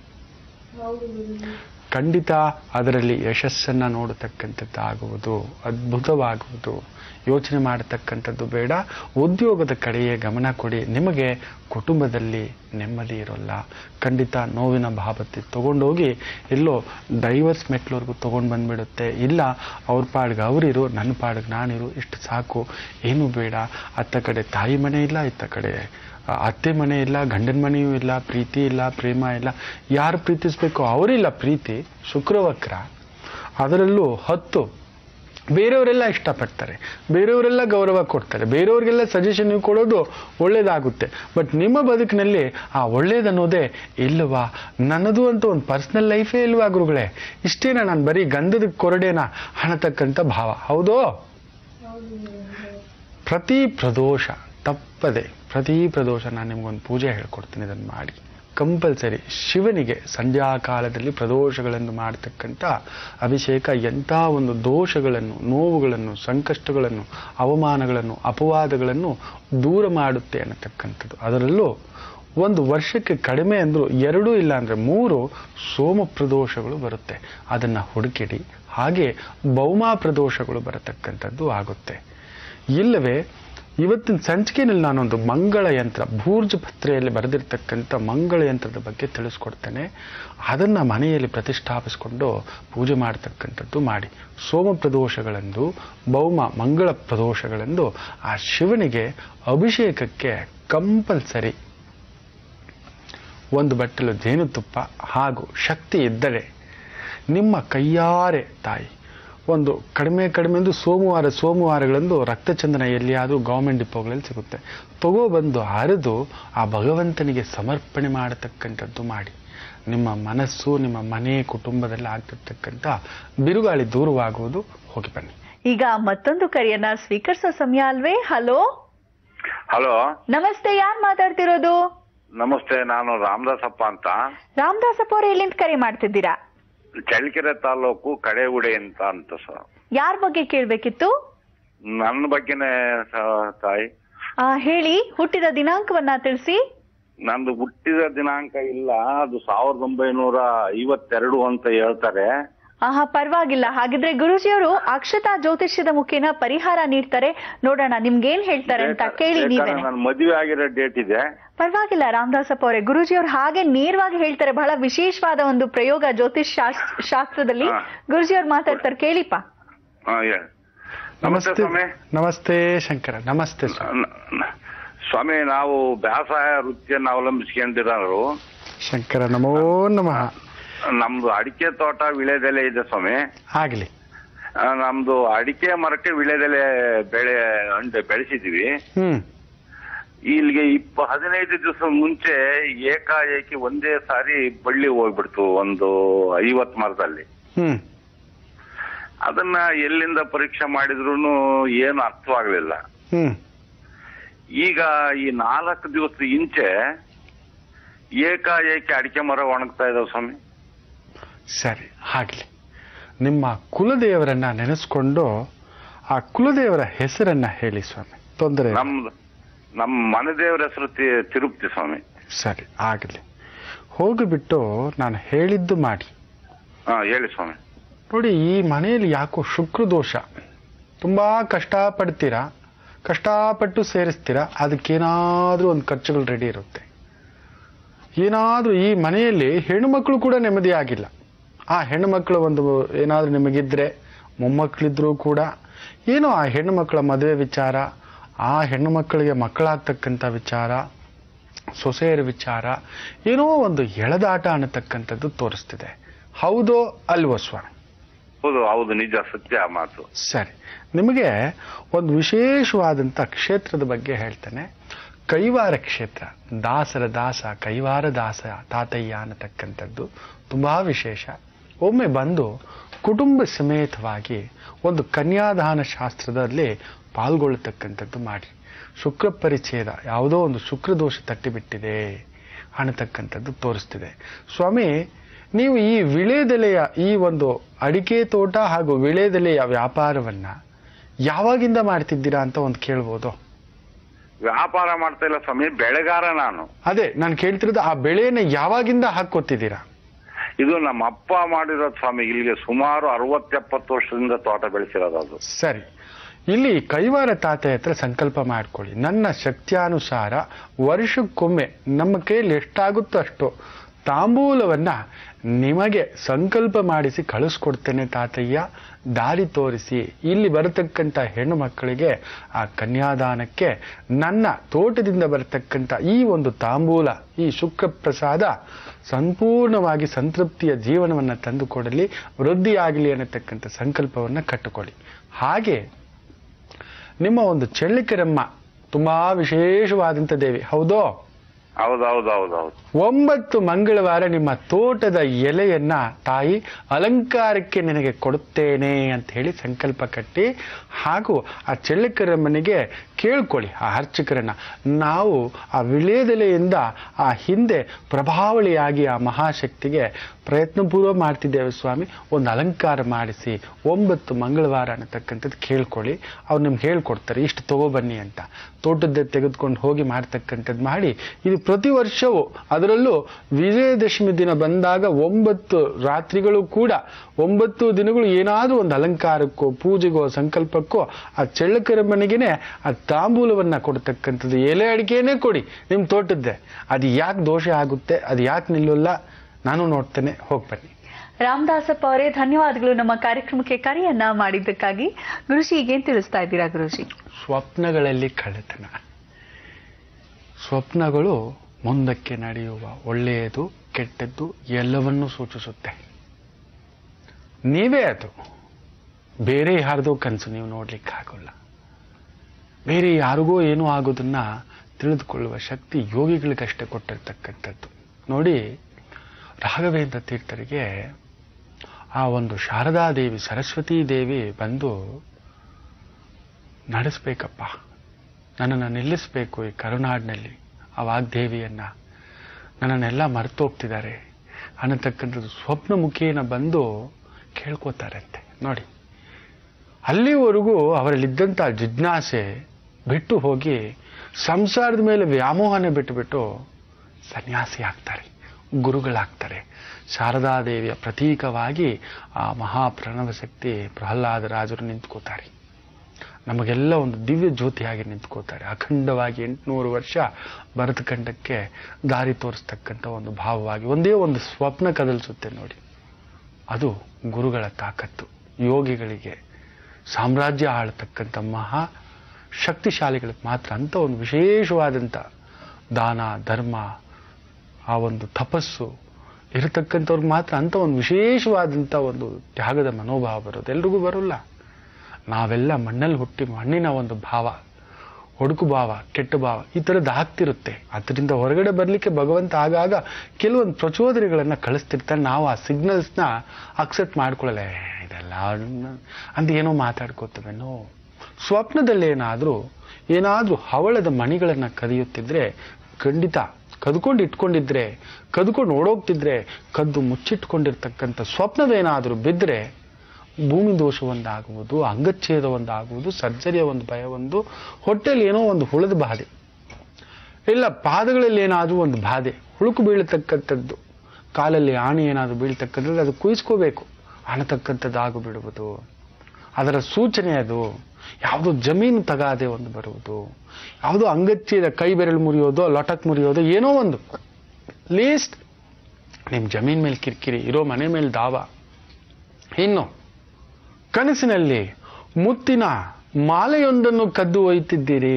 ಖಂಡಿತ ಅದರಲ್ಲಿ ಯಶಸ್ಸನ್ನ ನೋಡತಕ್ಕಂಥದ್ದು ಆಗುವುದು ಅದ್ಭುತವಾಗುವುದು ಯೋಚನೆ ಮಾಡತಕ್ಕಂಥದ್ದು ಬೇಡ ಉದ್ಯೋಗದ ಕಡೆಯೇ ಗಮನ ಕೊಡಿ ನಿಮಗೆ ಕುಟುಂಬದಲ್ಲಿ ನೆಮ್ಮದಿ ಇರೋಲ್ಲ ಖಂಡಿತ ನೋವಿನ ಭಾವತಿ ತಗೊಂಡೋಗಿ ಎಲ್ಲೋ ಡೈವರ್ಸ್ ಮೆಟ್ಲವರೆಗೂ ತೊಗೊಂಡು ಬಂದ್ಬಿಡುತ್ತೆ ಇಲ್ಲ ಅವ್ರ ಪಾಡ್ಗೆ ಅವರಿರು ನನ್ನ ಪಾಡ್ಗೆ ನಾನಿರು ಇಷ್ಟು ಸಾಕು ಏನು ಬೇಡ ಅತ್ತ ಕಡೆ ತಾಯಿ ಮನೆ ಇಲ್ಲ ಇತ್ತ ಕಡೆ ಆ, ಅತ್ತೆ ಮನೆ ಇಲ್ಲ ಗಂಡನ ಮನೆಯೂ ಇಲ್ಲ ಪ್ರೀತಿ ಇಲ್ಲ ಪ್ರೇಮ ಇಲ್ಲ ಯಾರು ಪ್ರೀತಿಸ್ಬೇಕು ಅವರಿಲ್ಲ ಪ್ರೀತಿ ಶುಕ್ರವಕ್ರ ಅದರಲ್ಲೂ ಹತ್ತು ಬೇರೆಯವರೆಲ್ಲ ಇಷ್ಟಪಡ್ತಾರೆ ಬೇರೆಯವರೆಲ್ಲ ಗೌರವ ಕೊಡ್ತಾರೆ ಬೇರೆಯವ್ರಿಗೆಲ್ಲ ಸಜೆಷನ್ ನೀವು ಕೊಡೋದು ಒಳ್ಳೇದಾಗುತ್ತೆ ಬಟ್ ನಿಮ್ಮ ಬದುಕಿನಲ್ಲಿ ಆ ಒಳ್ಳೇದನ್ನೋದೇ ಇಲ್ಲವಾ ನನ್ನದು ಅಂತ ಒಂದು ಪರ್ಸನಲ್ ಲೈಫೇ ಇಲ್ವಾ ಗುರುಗಳೇ ಇಷ್ಟೇನಾ ನಾನು ಬರೀ ಗಂಧದ ಕೊರಡೇನ ಹಣತಕ್ಕಂಥ ಭಾವ ಹೌದೋ ಪ್ರತಿ ಪ್ರದೋಷ ತಪ್ಪದೆ ಪ್ರತಿ ಪ್ರದೋಷ ನಾನು ನಿಮ್ಗೊಂದು ಪೂಜೆ ಹೇಳ್ಕೊಡ್ತೀನಿ ಇದನ್ನು ಮಾಡಿ ಕಂಪಲ್ಸರಿ ಶಿವನಿಗೆ ಸಂಧ್ಯಾ ಕಾಲದಲ್ಲಿ ಪ್ರದೋಷಗಳನ್ನು ಮಾಡತಕ್ಕಂಥ ಅಭಿಷೇಕ ಎಂಥ ಒಂದು ದೋಷಗಳನ್ನು ನೋವುಗಳನ್ನು ಸಂಕಷ್ಟಗಳನ್ನು ಅವಮಾನಗಳನ್ನು ಅಪವಾದಗಳನ್ನು ದೂರ ಮಾಡುತ್ತೆ ಅನ್ನತಕ್ಕಂಥದ್ದು ಅದರಲ್ಲೂ ಒಂದು ವರ್ಷಕ್ಕೆ ಕಡಿಮೆ ಅಂದರೂ ಎರಡೂ ಇಲ್ಲ ಅಂದರೆ ಮೂರು ಸೋಮ ಪ್ರದೋಷಗಳು ಬರುತ್ತೆ ಅದನ್ನು ಹುಡುಕಿಡಿ ಹಾಗೆ ಭೌಮ ಪ್ರದೋಷಗಳು ಬರತಕ್ಕಂಥದ್ದು ಆಗುತ್ತೆ ಇಲ್ಲವೇ ಇವತ್ತಿನ ಸಂಚಿಕೆಯಲ್ಲಿ ನಾನೊಂದು ಮಂಗಳ ಯಂತ್ರ ಭೂರ್ಜ ಪತ್ರೆಯಲ್ಲಿ ಬರೆದಿರ್ತಕ್ಕಂಥ ಮಂಗಳ ಯಂತ್ರದ ಬಗ್ಗೆ ತಿಳಿಸ್ಕೊಡ್ತೇನೆ ಅದನ್ನ ಮನೆಯಲ್ಲಿ ಪ್ರತಿಷ್ಠಾಪಿಸಿಕೊಂಡು ಪೂಜೆ ಮಾಡತಕ್ಕಂಥದ್ದು ಮಾಡಿ ಸೋಮ ಪ್ರದೋಷಗಳೆಂದು ಭೌಮ ಮಂಗಳ ಪ್ರದೋಷಗಳೆಂದು ಆ ಶಿವನಿಗೆ ಅಭಿಷೇಕಕ್ಕೆ ಕಂಪಲ್ಸರಿ ಒಂದು ಬಟ್ಟಲು ಜೇನುತುಪ್ಪ ಹಾಗೂ ಶಕ್ತಿ ಇದ್ದರೆ ನಿಮ್ಮ ಕೈಯಾರೆ ತಾಯಿ ಒಂದು ಕಡಿಮೆ ಕಡಿಮೆ ಎಂದು ಸೋಮವಾರ ಸೋಮವಾರಗಳಂದು ರಕ್ತಚಂದನ ಎಲ್ಲಿಯಾದರೂ ಗೌರ್ಮೆಂಟ್ ಡಿಪೋಗಳಲ್ಲಿ ಸಿಗುತ್ತೆ ತಗೋಬಂದು ಹರಿದು ಆ ಭಗವಂತನಿಗೆ ಸಮರ್ಪಣೆ ಮಾಡತಕ್ಕಂಥದ್ದು ಮಾಡಿ ನಿಮ್ಮ ಮನಸ್ಸು ನಿಮ್ಮ ಮನೆ ಕುಟುಂಬದಲ್ಲಿ ಆಗ್ತಿರ್ತಕ್ಕಂಥ ಬಿರುಗಾಳಿ ದೂರವಾಗುವುದು ಹೋಗಿ ಬನ್ನಿ
ಈಗ ಮತ್ತೊಂದು ಕರೆಯನ್ನ ಸ್ವೀಕರಿಸೋ ಸಮಯ ಅಲ್ವೇ ಹಲೋ
ಹಲೋ
ನಮಸ್ತೆ ಯಾರ್ ಮಾತಾಡ್ತಿರೋದು
ನಮಸ್ತೆ ನಾನು ರಾಮದಾಸಪ್ಪ ಅಂತ
ರಾಮದಾಸಪ್ಪ ಅವ್ರ ಎಲ್ಲಿಂದ ಕರೆ ಮಾಡ್ತಿದ್ದೀರಾ
ಚಳ್ಳಕೆರೆ ತಾಲೂಕು ಕಡೆಗುಡೆ ಅಂತ ಅಂತ ಸರ್
ಯಾರ ಬಗ್ಗೆ ಕೇಳ್ಬೇಕಿತ್ತು
ನನ್ನ ಬಗ್ಗೆನೇ ಸ- ತಾಯಿ
ಆ, ಹೇಳಿ ಹುಟ್ಟಿದ ದಿನಾಂಕವನ್ನ ತಿಳಿಸಿ
ನಂದು ಹುಟ್ಟಿದ ದಿನಾಂಕ ಇಲ್ಲ ಅದು ಸಾವಿರದ ಒಂಬೈನೂರ ಐವತ್ತೆರಡು ಅಂತ ಹೇಳ್ತಾರೆ
ಆಹಾ ಪರವಾಗಿಲ್ಲ ಹಾಗಿದ್ರೆ ಗುರುಜಿಯವರು ಅಕ್ಷತಾ ಜ್ಯೋತಿಷ್ಯದ ಮುಖೇನ ಪರಿಹಾರ ನೀಡ್ತಾರೆ ನೋಡೋಣ ನಿಮ್ಗೇನ್ ಹೇಳ್ತಾರೆ ಅಂತ ಕೇಳಿ ನೀವೇನೆ
ನನ್ನ ಮದುವೆ ಆಗಿರೋ ಡೇಟ್ ಇದೆ
ಪರವಾಗಿಲ್ಲ ರಾಮದಾಸಪ್ಪ ಅವರೇ ಗುರುಜಿಯವರು ಹಾಗೆ ನೇರವಾಗಿ ಹೇಳ್ತಾರೆ ಬಹಳ ವಿಶೇಷವಾದ ಒಂದು ಪ್ರಯೋಗ ಜ್ಯೋತಿಷ್ ಶಾಸ್- ಶಾಸ್ತ್ರದಲ್ಲಿ
ಹಾ.
ಗುರುಜಿಯವ್ರು ಮಾತಾಡ್ತಾರೆ ಕೇಳಿಪ್ಪ
ಹಾ, ಹೇಳಿ. ನಮಸ್ತೆ ಸ್ವಾಮಿ
ನಮಸ್ತೆ ಶಂಕರ ನಮಸ್ತೆ ಸ್ವಾಮಿ
ನ- ನ- ಸ್ವಾಮಿ ನಾವು ವ್ಯವಸಾಯ ವೃತ್ತಿಯನ್ನು ಅವಲಂಬಿಸ್ಕೊಂಡಿರೋರು
ಶಂಕರ ನಮೋ ನಮಃ
ನಮ್ದು ಅಡಿಕೆ ತೋಟ ವಿಳೆದೆಲೆ ಇದೆ ಸ್ವಾಮಿ
ಆಗಲಿ
ಆ, ನಮ್ದು ಅಡಿಕೆ ಮರಕ್ಕೆ ವಿಳೆದೆಲೆ ಬೆಳೆ ಅಂಡೆ ಬೆಳೆಸಿದೀವಿ
ಹ್ಮ್
ಇಲ್ಲಿಗೆ ಇಪ್ಪ ಹದಿನೈದು ದಿವಸ ಮುಂಚೆ ಏಕಾಏಕಿ ಒಂದೇ ಸಾರಿ ಬಳ್ಳಿ ಹೋಗ್ಬಿಡ್ತು ಒಂದು ಐವತ್ ಮರದಲ್ಲಿ
ಹ್ಮ್
ಅದನ್ನ ಎಲ್ಲಿಂದ ಪರೀಕ್ಷೆ ಮಾಡಿದ್ರು ಏನು ಅರ್ಥವಾಗ್ಲಿಲ್ಲ
ಹ್ಮ್
ಈಗ ಈ ನಾಲ್ಕು ದಿವಸ ಇಂಚೆ ಏಕಾಏಕಿ ಅಡಿಕೆ ಮರ ಒಣಗ್ತಾ ಇದಾವ ಸ್ವಾಮಿ
ಸರಿ ಆಗ್ಲಿ ನಿಮ್ಮ ಕುಲದೇವರನ್ನ ನೆನೆಸ್ಕೊಂಡು ಆ ಕುಲದೇವರ ಹೆಸರನ್ನ ಹೇಳಿ ಸ್ವಾಮಿ ತೊಂದರೆ ಇಲ್ಲ.
ನಮ್ದು ನಮ್ಮ ಮನೆ ದೇವರ ಹೆಸರು ತಿ- ತಿರುಪತಿ ಸ್ವಾಮಿ
ಸರಿ ಆಗಲಿ ಹೋಗಿಬಿಟ್ಟು ನಾನು ಹೇಳಿದ್ದು ಮಾಡಿ
ಹಾ ಹೇಳಿ ಸ್ವಾಮಿ
ನೋಡಿ ಈ ಮನೆಯಲ್ಲಿ ಯಾಕೋ ಶುಕ್ರ ದೋಷ ತುಂಬಾ ಕಷ್ಟಪಡ್ತೀರಾ ಕಷ್ಟಪಟ್ಟು ಸೇರಿಸ್ತೀರಾ ಅದಕ್ಕೇನಾದ್ರೂ ಒಂದು ಖರ್ಚುಗಳು ರೆಡಿ ಇರುತ್ತೆ ಏನಾದ್ರೂ ಈ ಮನೆಯಲ್ಲಿ ಹೆಣ್ಣುಮಕ್ಕಳು ಕೂಡ ನೆಮ್ಮದಿ ಆಗಿಲ್ಲ ಆ ಹೆಣ್ಣುಮಕ್ಕಳು ಒಂದು ಏನಾದ್ರೂ ನಿಮಗಿದ್ರೆ ಮೊಮ್ಮಕ್ಕಳಿದ್ರು ಕೂಡ ಏನೋ ಆ ಹೆಣ್ಣು ಮಕ್ಕಳ ಮದುವೆ ವಿಚಾರ ಆ ಹೆಣ್ಣು ಮಕ್ಕಳಿಗೆ ಮಕ್ಕಳಾಗ್ತಕ್ಕಂಥ ವಿಚಾರ ಸೊಸೆಯರ ವಿಚಾರ ಏನೋ ಒಂದು ಎಳೆದಾಟ ಅನ್ನತಕ್ಕಂಥದ್ದು ತೋರಿಸ್ತಿದೆ ಹೌದೋ ಅಲ್ವೋ ಸ್ವಾಮಿ
ಹೌದು ಹೌದು ನಿಜ ಸತ್ಯ ಆ ಮಾತು
ಸರಿ ನಿಮಗೆ ಒಂದು ವಿಶೇಷವಾದಂಥ ಕ್ಷೇತ್ರದ ಬಗ್ಗೆ ಹೇಳ್ತೇನೆ ಕೈವಾರ ಕ್ಷೇತ್ರ ದಾಸರ ದಾಸ ಕೈವಾರ ದಾಸ ತಾತಯ್ಯ ಅನ್ನತಕ್ಕಂಥದ್ದು ತುಂಬಾ ವಿಶೇಷ ಒಮ್ಮೆ ಬಂದು ಕುಟುಂಬ ಸಮೇತವಾಗಿ ಒಂದು ಕನ್ಯಾದಾನ ಶಾಸ್ತ್ರದಲ್ಲಿ ಪಾಲ್ಗೊಳ್ಳತಕ್ಕಂಥದ್ದು ಮಾಡಿ ಶುಕ್ರ ಪರಿಚ್ಛೇದ ಯಾವುದೋ ಒಂದು ಶುಕ್ರ ದೋಷ ತಟ್ಟಿಬಿಟ್ಟಿದೆ ಅನ್ನತಕ್ಕಂಥದ್ದು ತೋರಿಸ್ತಿದೆ ಸ್ವಾಮಿ ನೀವು ಈ ವಿಳೆದೆಲೆಯ ಈ ಒಂದು ಅಡಿಕೆ ತೋಟ ಹಾಗೂ ವಿಳೆದೆಲೆಯ ವ್ಯಾಪಾರವನ್ನ ಯಾವಾಗಿಂದ ಮಾಡ್ತಿದ್ದೀರಾ ಅಂತ ಒಂದು ಕೇಳ್ಬೋದು
ವ್ಯಾಪಾರ ಮಾಡ್ತಾ ಇಲ್ಲ ಸ್ವಾಮಿ ಬೆಳೆಗಾರ ನಾನು
ಅದೇ ನಾನು ಕೇಳ್ತಿರೋದು ಆ ಬೆಳೆಯನ್ನ ಯಾವಾಗಿಂದ ಹಾಕೋತಿದ್ದೀರಾ
ಇದು ನಮ್ಮ ಅಪ್ಪ ಮಾಡಿರೋದು ಸ್ವಾಮಿ ಇಲ್ಲಿಗೆ ಸುಮಾರು ಅರವತ್ತೆಪ್ಪತ್ತು ವರ್ಷದಿಂದ ತೋಟ ಬೆಳೆಸಿರೋದು ಅದು
ಸರಿ ಇಲ್ಲಿ ಕೈವಾರ ತಾತೆ ಹತ್ರ ಸಂಕಲ್ಪ ಮಾಡ್ಕೊಳ್ಳಿ ನನ್ನ ಶಕ್ತಿಯಾನುಸಾರ ವರ್ಷಕ್ಕೊಮ್ಮೆ ನಮ್ಮ ಕೈಯಲ್ಲಿ ಎಷ್ಟಾಗುತ್ತೋ ಅಷ್ಟು ತಾಂಬೂಲವನ್ನ ನಿಮಗೆ ಸಂಕಲ್ಪ ಮಾಡಿಸಿ ಕಳಿಸ್ಕೊಡ್ತೇನೆ ತಾತಯ್ಯ ದಾರಿ ತೋರಿಸಿ ಇಲ್ಲಿ ಬರತಕ್ಕಂಥ ಹೆಣ್ಣು ಮಕ್ಕಳಿಗೆ ಆ ಕನ್ಯಾದಾನಕ್ಕೆ ನನ್ನ ತೋಟದಿಂದ ಬರತಕ್ಕಂಥ ಈ ಒಂದು ತಾಂಬೂಲ ಈ ಶುಕ್ರ ಪ್ರಸಾದ ಸಂಪೂರ್ಣವಾಗಿ ಸಂತೃಪ್ತಿಯ ಜೀವನವನ್ನು ತಂದುಕೊಡಲಿ ವೃದ್ಧಿಯಾಗಲಿ ಅನ್ನತಕ್ಕಂಥ ಸಂಕಲ್ಪವನ್ನು ಕಟ್ಟಿಕೊಳ್ಳಿ ಹಾಗೆ ನಿಮ್ಮ ಒಂದು ಚೆಳ್ಳಿಕೆರಮ್ಮ ತುಂಬಾ ವಿಶೇಷವಾದಂಥ ದೇವಿ ಹೌದೋ
ಹೌದೌದೌದೌದು
ಒಂಬತ್ತು ಮಂಗಳವಾರ ನಿಮ್ಮ ತೋಟದ ಎಲೆಯನ್ನ ತಾಯಿ ಅಲಂಕಾರಕ್ಕೆ ನಿನಗೆ ಕೊಡುತ್ತೇನೆ ಅಂತ ಹೇಳಿ ಸಂಕಲ್ಪ ಕಟ್ಟಿ ಹಾಗೂ ಆ ಚೆಳ್ಳಿಕರಮ್ಮನಿಗೆ ಕೇಳ್ಕೊಳ್ಳಿ ಆ ಅರ್ಚಕರನ್ನ ನಾವು ಆ ವಿಳೆದೆಲೆಯಿಂದ ಆ ಹಿಂದೆ ಪ್ರಭಾವಳಿಯಾಗಿ ಆ ಮಹಾಶಕ್ತಿಗೆ ಪ್ರಯತ್ನಪೂರ್ವ ಮಾಡ್ತಿದ್ದೇವೆ ಸ್ವಾಮಿ ಒಂದು ಅಲಂಕಾರ ಮಾಡಿಸಿ ಒಂಬತ್ತು ಮಂಗಳವಾರ ಅನ್ನತಕ್ಕಂಥದ್ದು ಕೇಳ್ಕೊಳ್ಳಿ ಅವ್ರು ನಿಮ್ಗೆ ಹೇಳ್ಕೊಡ್ತಾರೆ ಇಷ್ಟು ತಗೋಬನ್ನಿ ಅಂತ ತೋಟದ್ದೇ ತೆಗೆದುಕೊಂಡು ಹೋಗಿ ಮಾಡ್ತಕ್ಕಂಥದ್ದು ಮಾಡಿ ಇದು ಪ್ರತಿ ವರ್ಷವೂ ಅದರಲ್ಲೂ ವಿಜಯದಶಮಿ ದಿನ ಬಂದಾಗ ಒಂಬತ್ತು ರಾತ್ರಿಗಳು ಕೂಡ ಒಂಬತ್ತು ದಿನಗಳು ಏನಾದರೂ ಒಂದು ಅಲಂಕಾರಕ್ಕೋ ಪೂಜೆಗೋ ಸಂಕಲ್ಪಕ್ಕೋ ಆ ಚೆಳ್ಳಕರ ಮನೆಗೇನೆ ಆ ತಾಂಬೂಲವನ್ನ ಕೊಡ್ತಕ್ಕಂಥದ್ದು ಎಲೆ ಅಡಿಕೆನೇ ಕೊಡಿ ನಿಮ್ಮ ತೋಟದ್ದೇ ಅದು ಯಾಕೆ ದೋಷ ಆಗುತ್ತೆ ಅದು ಯಾಕೆ ನಿಲ್ಲಲ್ಲ ನಾನು ನೋಡ್ತೇನೆ ಹೋಗ್ಬನ್ನಿ
ರಾಮದಾಸಪ್ಪ ಅವರೇ ಧನ್ಯವಾದಗಳು ನಮ್ಮ ಕಾರ್ಯಕ್ರಮಕ್ಕೆ ಕರೆಯನ್ನ ಮಾಡಿದ್ದಕ್ಕಾಗಿ ಗುರುಜಿ ಈಗೇನ್ ತಿಳಿಸ್ತಾ ಇದ್ದೀರಾ ಗುರುಜಿ
ಸ್ವಪ್ನಗಳಲ್ಲಿ ಕಳ್ಳತನ ಸ್ವಪ್ನಗಳು ಮುಂದಕ್ಕೆ ನಡೆಯುವ ಒಳ್ಳೆಯದು ಕೆಟ್ಟದ್ದು ಎಲ್ಲವನ್ನೂ ಸೂಚಿಸುತ್ತೆ ನೀವೇ ಅದು ಬೇರೆ ಯಾರ್ದೋ ಕನಸು ನೀವು ನೋಡ್ಲಿಕ್ಕೆ ಆಗೋಲ್ಲ ಬೇರೆ ಯಾರಿಗೋ ಏನೋ ಆಗೋದನ್ನ ತಿಳಿದುಕೊಳ್ಳುವ ಶಕ್ತಿ ಯೋಗಿಗಳಿಗಷ್ಟೇ ಕೊಟ್ಟಿರ್ತಕ್ಕಂಥದ್ದು ನೋಡಿ ರಾಘವೇಂದ್ರ ತೀರ್ಥರಿಗೆ ಆ ಒಂದು ಶಾರದಾದೇವಿ ಸರಸ್ವತೀ ದೇವಿ ಬಂದು ನಡೆಸ್ಬೇಕಪ್ಪ ನನ್ನನ್ನು ನಿಲ್ಲಿಸಬೇಕು ಈ ಕರುನಾಡಿನಲ್ಲಿ ಆ ವಾಗ್ದೇವಿಯನ್ನ ನನ್ನನ್ನೆಲ್ಲ ಮರ್ತೋಗ್ತಿದ್ದಾರೆ ಅನ್ನತಕ್ಕಂಥದ್ದು ಸ್ವಪ್ನ ಮುಖೇನ ಬಂದು ಕೇಳ್ಕೋತಾರಂತೆ ನೋಡಿ ಅಲ್ಲಿವರೆಗೂ ಅವರಲ್ಲಿದ್ದಂಥ ಜಿಜ್ಞಾಸೆ ಬಿಟ್ಟು ಹೋಗಿ ಸಂಸಾರದ ಮೇಲೆ ವ್ಯಾಮೋಹನೆ ಬಿಟ್ಟುಬಿಟ್ಟು ಸನ್ಯಾಸಿ ಆಗ್ತಾರೆ ಗುರುಗಳಾಗ್ತಾರೆ ಶಾರದಾದೇವಿಯ ಪ್ರತೀಕವಾಗಿ ಆ ಮಹಾಪ್ರಣವ ಶಕ್ತಿ ಪ್ರಹ್ಲಾದ ರಾಜರು ನಿಂತ್ಕೋತಾರೆ ನಮಗೆಲ್ಲ ಒಂದು ದಿವ್ಯ ಜ್ಯೋತಿಯಾಗಿ ನಿಂತ್ಕೋತಾರೆ ಅಖಂಡವಾಗಿ ಎಂಟುನೂರು ವರ್ಷ ಭರತಖಂಡಕ್ಕೆ ದಾರಿ ತೋರಿಸ್ತಕ್ಕಂಥ ಒಂದು ಭಾವವಾಗಿ ಒಂದೇ ಒಂದು ಸ್ವಪ್ನ ಕದಲಿಸುತ್ತೆ ನೋಡಿ ಅದು ಗುರುಗಳ ತಾಕತ್ತು ಯೋಗಿಗಳಿಗೆ ಸಾಮ್ರಾಜ್ಯ ಆಳತಕ್ಕಂಥ ಮಹಾ ಶಕ್ತಿಶಾಲಿಗಳಿಗೆ ಮಾತ್ರ ಅಂತ ಒಂದು ವಿಶೇಷವಾದಂಥ ದಾನ ಧರ್ಮ ಆ ಒಂದು ತಪಸ್ಸು ಇರತಕ್ಕಂಥವ್ರಿಗೆ ಮಾತ್ರ ಅಂತ ಒಂದು ವಿಶೇಷವಾದಂಥ ಒಂದು ತ್ಯಾಗದ ಮನೋಭಾವ ಬರೋದು ಎಲ್ರಿಗೂ ಬರೋಲ್ಲ ನಾವೆಲ್ಲ ಮಣ್ಣಲ್ಲಿ ಹುಟ್ಟಿ ಮಣ್ಣಿನ ಒಂದು ಭಾವ ಒಡುಕು ಭಾವ ಕೆಟ್ಟ ಭಾವ ಈ ಥರದ್ದು ಆಗ್ತಿರುತ್ತೆ ಅದರಿಂದ ಹೊರಗಡೆ ಬರಲಿಕ್ಕೆ ಭಗವಂತ ಆಗಾಗ ಕೆಲವೊಂದು ಪ್ರಚೋದನೆಗಳನ್ನು ಕಳಿಸ್ತಿರ್ತಾನೆ ನಾವು ಆ ಸಿಗ್ನಲ್ಸ್ನ ಅಕ್ಸೆಪ್ಟ್ ಮಾಡ್ಕೊಳ್ಳಲ್ಲ ಏ, ಇದೆಲ್ಲ ಅಂತ ಏನೋ ಮಾತಾಡ್ಕೋತವೇನೋ ಸ್ವಪ್ನದಲ್ಲಿ ಏನಾದರೂ ಏನಾದರೂ ಹವಳದ ಮಣಿಗಳನ್ನು ಕದಿಯುತ್ತಿದ್ರೆ ಖಂಡಿತ ಕದ್ಕೊಂಡು ಇಟ್ಕೊಂಡಿದ್ರೆ ಕದ್ಕೊಂಡು ಓಡೋಗ್ತಿದ್ರೆ ಕದ್ದು ಮುಚ್ಚಿಟ್ಕೊಂಡಿರ್ತಕ್ಕಂಥ ಸ್ವಪ್ನವೇನಾದರೂ ಬಿದ್ದರೆ ಭೂಮಿ ದೋಷ ಒಂದಾಗುವುದು ಅಂಗಚ್ಛೇದ ಒಂದಾಗುವುದು ಸರ್ಜರಿಯ ಒಂದು ಭಯ ಒಂದು ಹೊಟ್ಟೆಲಿ ಏನೋ ಒಂದು ಹುಳದ ಬಾಧೆ ಇಲ್ಲ ಪಾದಗಳಲ್ಲಿ ಏನಾದರೂ ಒಂದು ಬಾಧೆ ಹುಳುಕು ಬೀಳತಕ್ಕಂಥದ್ದು ಕಾಲಲ್ಲಿ ಆಣಿ ಏನಾದರೂ ಬೀಳ್ತಕ್ಕಂಥದ್ದು ಅದು ಕುಯಿಸ್ಕೋಬೇಕು ಅನ್ನತಕ್ಕಂಥದ್ದು ಆಗು ಬಿಡುವುದು ಅದರ ಸೂಚನೆ ಅದು ಯಾವುದೋ ಜಮೀನು ತಗಾದೆ ಒಂದು ಬರುವುದು ಯಾವುದೋ ಅಂಗಚ್ಛೇದ ಕೈ ಬೆರಳು ಮುರಿಯೋದು ಲೊಟಕ್ ಮುರಿಯೋದು ಏನೋ ಒಂದು ಲೀಸ್ಟ್ ನಿಮ್ಮ ಜಮೀನ್ ಮೇಲೆ ಕಿರಿಕಿರಿ ಇರೋ ಮನೆ ಮೇಲೆ ದಾವ ಇನ್ನು ಕನಸಿನಲ್ಲಿ ಮುತ್ತಿನ ಮಾಲೆಯೊಂದನ್ನು ಕದ್ದು ಒಯ್ತಿದ್ದೀರಿ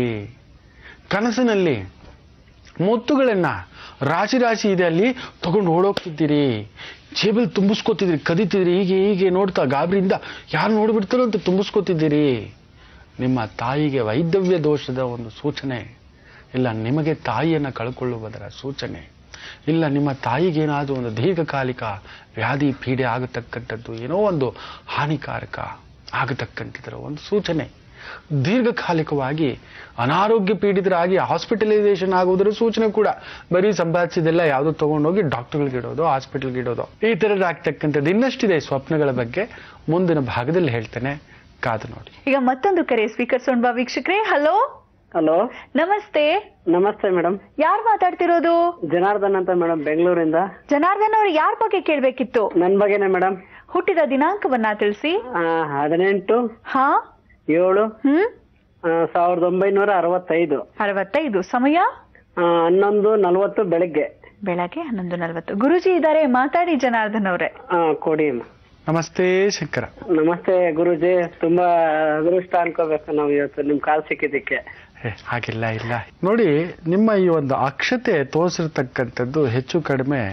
ಕನಸಿನಲ್ಲಿ ಮುತ್ತುಗಳನ್ನ ರಾಶಿ ರಾಶಿ ಇದೆ ಅಲ್ಲಿ ತಗೊಂಡು ಓಡೋಗ್ತಿದ್ದೀರಿ ಜೇಬಲ್ ತುಂಬಿಸ್ಕೋತಿದ್ದೀರಿ ಕದಿತಿದ್ದೀರಿ ಹೀಗೆ ಹೀಗೆ ನೋಡ್ತಾ ಗಾಬರಿಯಿಂದ ಯಾರು ನೋಡ್ಬಿಡ್ತಾರೋ ಅಂತ ತುಂಬಿಸ್ಕೋತಿದ್ದೀರಿ ನಿಮ್ಮ ತಾಯಿಗೆ ವೈದ್ಯವ್ಯ ದೋಷದ ಒಂದು ಸೂಚನೆ ಇಲ್ಲ ನಿಮಗೆ ತಾಯಿಯನ್ನು ಕಳ್ಕೊಳ್ಳುವುದರ ಸೂಚನೆ ಇಲ್ಲ ನಿಮ್ಮ ತಾಯಿಗೇನಾದರೂ ಒಂದು ದೀರ್ಘಕಾಲಿಕ ವ್ಯಾಧಿ ಪೀಡೆ ಆಗತಕ್ಕಂಥದ್ದು ಏನೋ ಒಂದು ಹಾನಿಕಾರಕ ಆಗತಕ್ಕಂಥದ್ದರ ಒಂದು ಸೂಚನೆ ದೀರ್ಘಕಾಲಿಕವಾಗಿ ಅನಾರೋಗ್ಯ ಪೀಡಿತರಾಗಿ ಹಾಸ್ಪಿಟಲೈಸೇಷನ್ ಆಗುವುದರ ಸೂಚನೆ ಕೂಡ ಬರೀ ಸಂಪಾದಿಸಿದೆಲ್ಲ ಯಾವುದೋ ತಗೊಂಡೋಗಿ ಡಾಕ್ಟರ್ಗಳಿಗೆ ಇಡೋದು ಹಾಸ್ಪಿಟಲ್ಗೆ ಇಡೋದು ಈ ಥರದ್ದು ಆಗ್ತಕ್ಕಂಥದ್ದು ಇನ್ನಷ್ಟಿದೆ ಸ್ವಪ್ನಗಳ ಬಗ್ಗೆ ಮುಂದಿನ ಭಾಗದಲ್ಲಿ ಹೇಳ್ತೇನೆ ಕಾದು ನೋಡಿ
ಈಗ ಮತ್ತೊಂದು ಕರೆ ಸ್ವೀಕರಿಸೋಣ ವೀಕ್ಷಕರೇ ಹಲೋ
ಹಲೋ
ನಮಸ್ತೆ
ನಮಸ್ತೆ ಮೇಡಮ್
ಯಾರು ಮಾತಾಡ್ತಿರೋದು
ಜನಾರ್ದನ್ ಅಂತ ಮೇಡಮ್ ಬೆಂಗಳೂರಿಂದ
ಜನಾರ್ದನ್ ಅವ್ರು ಯಾರ ಬಗ್ಗೆ ಕೇಳ್ಬೇಕಿತ್ತು
ನನ್ ಬಗ್ಗೆನೆ ಮೇಡಮ್
ಹುಟ್ಟಿದ ದಿನಾಂಕವನ್ನ ತಿಳಿಸಿ
ಹದಿನೆಂಟು
ಹಾ
ಏಳು
ಹ್ಮ್
ಆ, ಸಾವಿರದ ಒಂಬೈನೂರ ಅರವತ್ತೈದು
ಅರವತ್ತೈದು ಸಮಯ
ಆ, ಹನ್ನೊಂದು ನಲವತ್ತು ಬೆಳಗ್ಗೆ
ಬೆಳಗ್ಗೆ ಹನ್ನೊಂದು ನಲ್ವತ್ತು ಗುರುಜಿ ಇದ್ದಾರೆ ಮಾತಾಡಿ ಜನಾರ್ದನ್ ಅವರೇ
ಆ, ಕೊಡಿ ಅಮ್ಮ.
ನಮಸ್ತೆ ಶಂಕರ
ನಮಸ್ತೆ ಗುರುಜಿ ತುಂಬಾ ಅದೃಷ್ಟ ಅನ್ಕೋಬೇಕು ನಾವು ಇವತ್ತು ನಿಮ್ ಕಾಲ್ ಸಿಕ್ಕಿದ್ದಕ್ಕೆ
ಏ, ಹಾಗಿಲ್ಲ ಇಲ್ಲ ನೋಡಿ ನಿಮ್ಮ ಈ ಒಂದು ಅಕ್ಷತೆ ತೋರಿಸಿರ್ತಕ್ಕಂಥದ್ದು ಹೆಚ್ಚು ಕಡಿಮೆ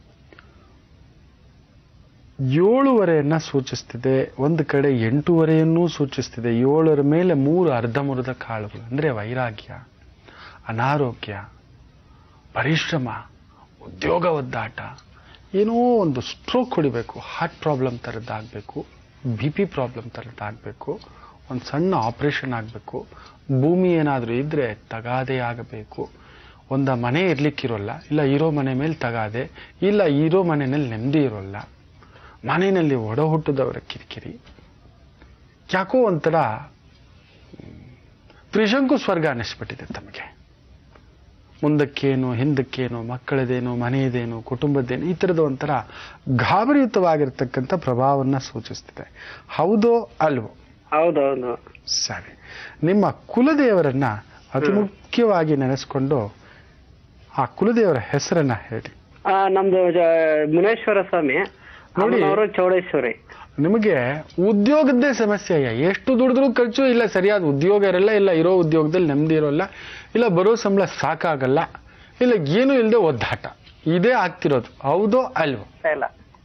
ಏಳುವರೆಯನ್ನ ಸೂಚಿಸ್ತಿದೆ ಒಂದು ಕಡೆ ಎಂಟೂವರೆಯನ್ನೂ ಸೂಚಿಸ್ತಿದೆ ಏಳರ ಮೇಲೆ ಮೂರು ಅರ್ಧಮುರ್ಧ ಕಾಳುಗಳು ಅಂದ್ರೆ ವೈರಾಗ್ಯ ಅನಾರೋಗ್ಯ ಪರಿಶ್ರಮ ಉದ್ಯೋಗ ಒದ್ದಾಟ ಏನೋ ಒಂದು ಸ್ಟ್ರೋಕ್ ಹೊಡಿಬೇಕು ಹಾರ್ಟ್ ಪ್ರಾಬ್ಲಮ್ ಥರದ್ದಾಗಬೇಕು ಬಿ ಪಿ ಪ್ರಾಬ್ಲಮ್ ಥರದ್ದಾಗಬೇಕು ಒಂದು ಸಣ್ಣ ಆಪರೇಷನ್ ಆಗಬೇಕು ಭೂಮಿ ಏನಾದರೂ ಇದ್ರೆ ತಗಾದೆ ಆಗಬೇಕು ಒಂದು ಮನೆ ಇರ್ಲಿಕ್ಕಿರೋಲ್ಲ ಇಲ್ಲ ಇರೋ ಮನೆ ಮೇಲೆ ತಗಾದೆ ಇಲ್ಲ ಇರೋ ಮನೆಯಲ್ಲಿ ನೆಮ್ಮದಿ ಇರೋಲ್ಲ ಮನೆಯಲ್ಲಿ ಒಡ ಹುಟ್ಟಿದವರ ಕಿರಿಕಿರಿ ಯಾಕೋ ಒಂಥರ ಮ್, ತ್ರಿಶಂಕು ಸ್ವರ್ಗ ಅನ್ನಿಸ್ಬಿಟ್ಟಿದೆ ತಮಗೆ ಮುಂದಕ್ಕೇನು ಹಿಂದಕ್ಕೇನು ಮಕ್ಕಳದೇನು ಮನೆಯದೇನು ಕುಟುಂಬದ್ದೇನು ಈ ಥರದ ಒಂಥರ ಗಾಬರಿಯುತವಾಗಿರ್ತಕ್ಕಂಥ ಪ್ರಭಾವನ್ನ ಸೂಚಿಸ್ತಿದೆ ಹೌದೋ ಅಲ್ವೋ
ಹೌದೌದು
ಸರಿ ನಿಮ್ಮ ಕುಲದೇವರನ್ನ ಅತಿ ಮುಖ್ಯವಾಗಿ ನೆನೆಸ್ಕೊಂಡು ಆ ಕುಲದೇವರ ಹೆಸರನ್ನ ಹೇಳಿ
ಆ, ನಮ್ದು ಜ- ಮುನೇಶ್ವರ ಸ್ವಾಮಿ
ನೋಡಿ.
ಅವರು ಚೌಡೇಶ್ವರಿ
ನಿಮಗೆ ಉದ್ಯೋಗದ್ದೇ ಸಮಸ್ಯೆ ಅಯ್ಯ ಎಷ್ಟು ದುಡಿದ್ರೂ ಖರ್ಚು ಇಲ್ಲ ಸರಿಯಾದ ಉದ್ಯೋಗ ಇರಲ್ಲ ಇಲ್ಲ ಇರೋ ಉದ್ಯೋಗದಲ್ಲಿ ನೆಮ್ಮದಿ ಇರೋಲ್ಲ ಇಲ್ಲ ಬರೋ ಸಂಬಳ ಸಾಕಾಗಲ್ಲ ಇಲ್ಲ ಏನೂ ಇಲ್ಲದೆ ಒದ್ದಾಟ ಇದೇ ಆಗ್ತಿರೋದು ಹೌದೋ ಅಲ್ವೋ
ಇಲ್ಲ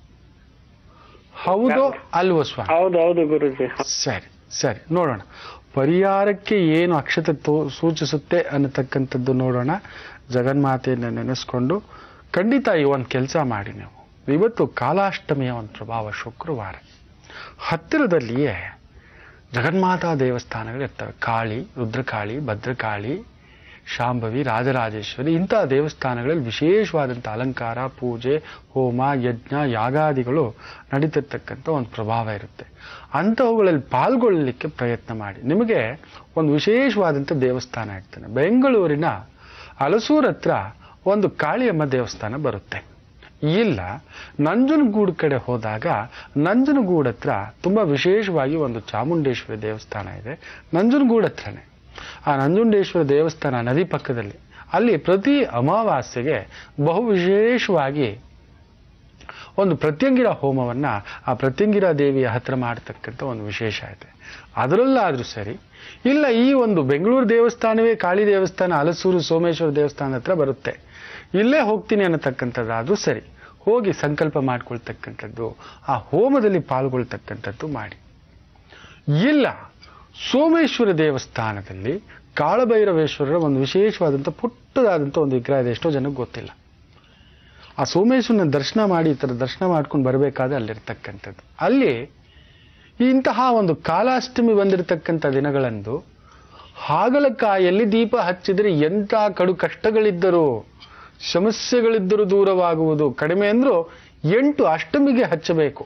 ಹೌದೋ ಅಲ್ವೋ ಸ್ವಾಮಿ
ಹೌದೌದು ಗುರುಜಿ
ಸರಿ ಸರಿ ನೋಡೋಣ ಪರಿಹಾರಕ್ಕೆ ಏನು ಅಕ್ಷತೆ ತೋ ಸೂಚಿಸುತ್ತೆ ಅನ್ನತಕ್ಕಂಥದ್ದು ನೋಡೋಣ ಜಗನ್ಮಾತೆಯನ್ನು ನೆನೆಸ್ಕೊಂಡು ಖಂಡಿತ ಈ ಒಂದು ಕೆಲಸ ಮಾಡಿ ನೀವು ಇವತ್ತು ಕಾಲಾಷ್ಟಮಿಯ ಒಂದು ಪ್ರಭಾವ ಶುಕ್ರವಾರ ಹತ್ತಿರದಲ್ಲಿಯೇ ಜಗನ್ಮಾತಾ ದೇವಸ್ಥಾನಗಳು ಇರ್ತವೆ ಕಾಳಿ ರುದ್ರಕಾಳಿ ಭದ್ರಕಾಳಿ ಶಾಂಭವಿ ರಾಜರಾಜೇಶ್ವರಿ ಇಂತಹ ದೇವಸ್ಥಾನಗಳಲ್ಲಿ ವಿಶೇಷವಾದಂಥ ಅಲಂಕಾರ ಪೂಜೆ ಹೋಮ ಯಜ್ಞ ಯಾಗಾದಿಗಳು ನಡೀತಿರ್ತಕ್ಕಂಥ ಒಂದು ಪ್ರಭಾವ ಇರುತ್ತೆ ಅಂಥವುಗಳಲ್ಲಿ ಪಾಲ್ಗೊಳ್ಳಲಿಕ್ಕೆ ಪ್ರಯತ್ನ ಮಾಡಿ ನಿಮಗೆ ಒಂದು ವಿಶೇಷವಾದಂಥ ದೇವಸ್ಥಾನ ಇರ್ತದೆ ಬೆಂಗಳೂರಿನ ಹಲಸೂರ್ ಹತ್ರ ಒಂದು ಕಾಳಿಯಮ್ಮ ದೇವಸ್ಥಾನ ಬರುತ್ತೆ ಇಲ್ಲ ನಂಜನಗೂಡು ಕಡೆ ಹೋದಾಗ ನಂಜನಗೂಡು ಹತ್ರ ತುಂಬಾ ವಿಶೇಷವಾಗಿ ಒಂದು ಚಾಮುಂಡೇಶ್ವರಿ ದೇವಸ್ಥಾನ ಇದೆ ನಂಜನಗೂಡು ಹತ್ರನೇ ಆ ನಂಜುಂಡೇಶ್ವರ ದೇವಸ್ಥಾನ ನದಿ ಪಕ್ಕದಲ್ಲಿ ಅಲ್ಲಿ ಪ್ರತಿ ಅಮಾವಾಸ್ಯೆಗೆ ಬಹು ವಿಶೇಷವಾಗಿ ಒಂದು ಪ್ರತ್ಯಂಗಿರ ಹೋಮವನ್ನ ಆ ಪ್ರತ್ಯಂಗಿರ ದೇವಿಯ ಹತ್ರ ಮಾಡತಕ್ಕಂಥ ಒಂದು ವಿಶೇಷ ಇದೆ ಅದರಲ್ಲಾದ್ರೂ ಸರಿ ಇಲ್ಲ ಈ ಒಂದು ಬೆಂಗಳೂರು ದೇವಸ್ಥಾನವೇ ಕಾಳಿ ದೇವಸ್ಥಾನ ಹಲಸೂರು ಸೋಮೇಶ್ವರ ದೇವಸ್ಥಾನ ಹತ್ರ ಬರುತ್ತೆ ಇಲ್ಲೇ ಹೋಗ್ತೀನಿ ಅನ್ನತಕ್ಕಂಥದ್ದಾದ್ರೂ ಸರಿ ಹೋಗಿ ಸಂಕಲ್ಪ ಮಾಡ್ಕೊಳ್ತಕ್ಕಂಥದ್ದು ಆ ಹೋಮದಲ್ಲಿ ಪಾಲ್ಗೊಳ್ತಕ್ಕಂಥದ್ದು ಮಾಡಿ ಇಲ್ಲ ಸೋಮೇಶ್ವರ ದೇವಸ್ಥಾನದಲ್ಲಿ ಕಾಳಭೈರವೇಶ್ವರರ ಒಂದು ವಿಶೇಷವಾದಂಥ ಪುಟ್ಟದಾದಂಥ ಒಂದು ವಿಗ್ರಹ ಇದೆ ಎಷ್ಟೋ ಜನಕ್ಕೆ ಗೊತ್ತಿಲ್ಲ ಆ ಸೋಮೇಶ್ವರನ ದರ್ಶನ ಮಾಡಿ ಈ ಥರ ದರ್ಶನ ಮಾಡ್ಕೊಂಡು ಬರಬೇಕಾದ್ರೆ ಅಲ್ಲಿರ್ತಕ್ಕಂಥದ್ದು ಅಲ್ಲಿ ಇಂತಹ ಒಂದು ಕಾಲಾಷ್ಟಮಿ ಬಂದಿರತಕ್ಕಂಥ ದಿನಗಳಂದು ಹಾಗಲಕಾಯಲ್ಲಿ ದೀಪ ಹಚ್ಚಿದರೆ ಎಂಥ ಕಡು ಕಷ್ಟಗಳಿದ್ದರೂ ಸಮಸ್ಯೆಗಳಿದ್ದರೂ ದೂರವಾಗುವುದು ಕಡಿಮೆ ಅಂದ್ರೂ ಎಂಟು ಅಷ್ಟಮಿಗೆ ಹಚ್ಚಬೇಕು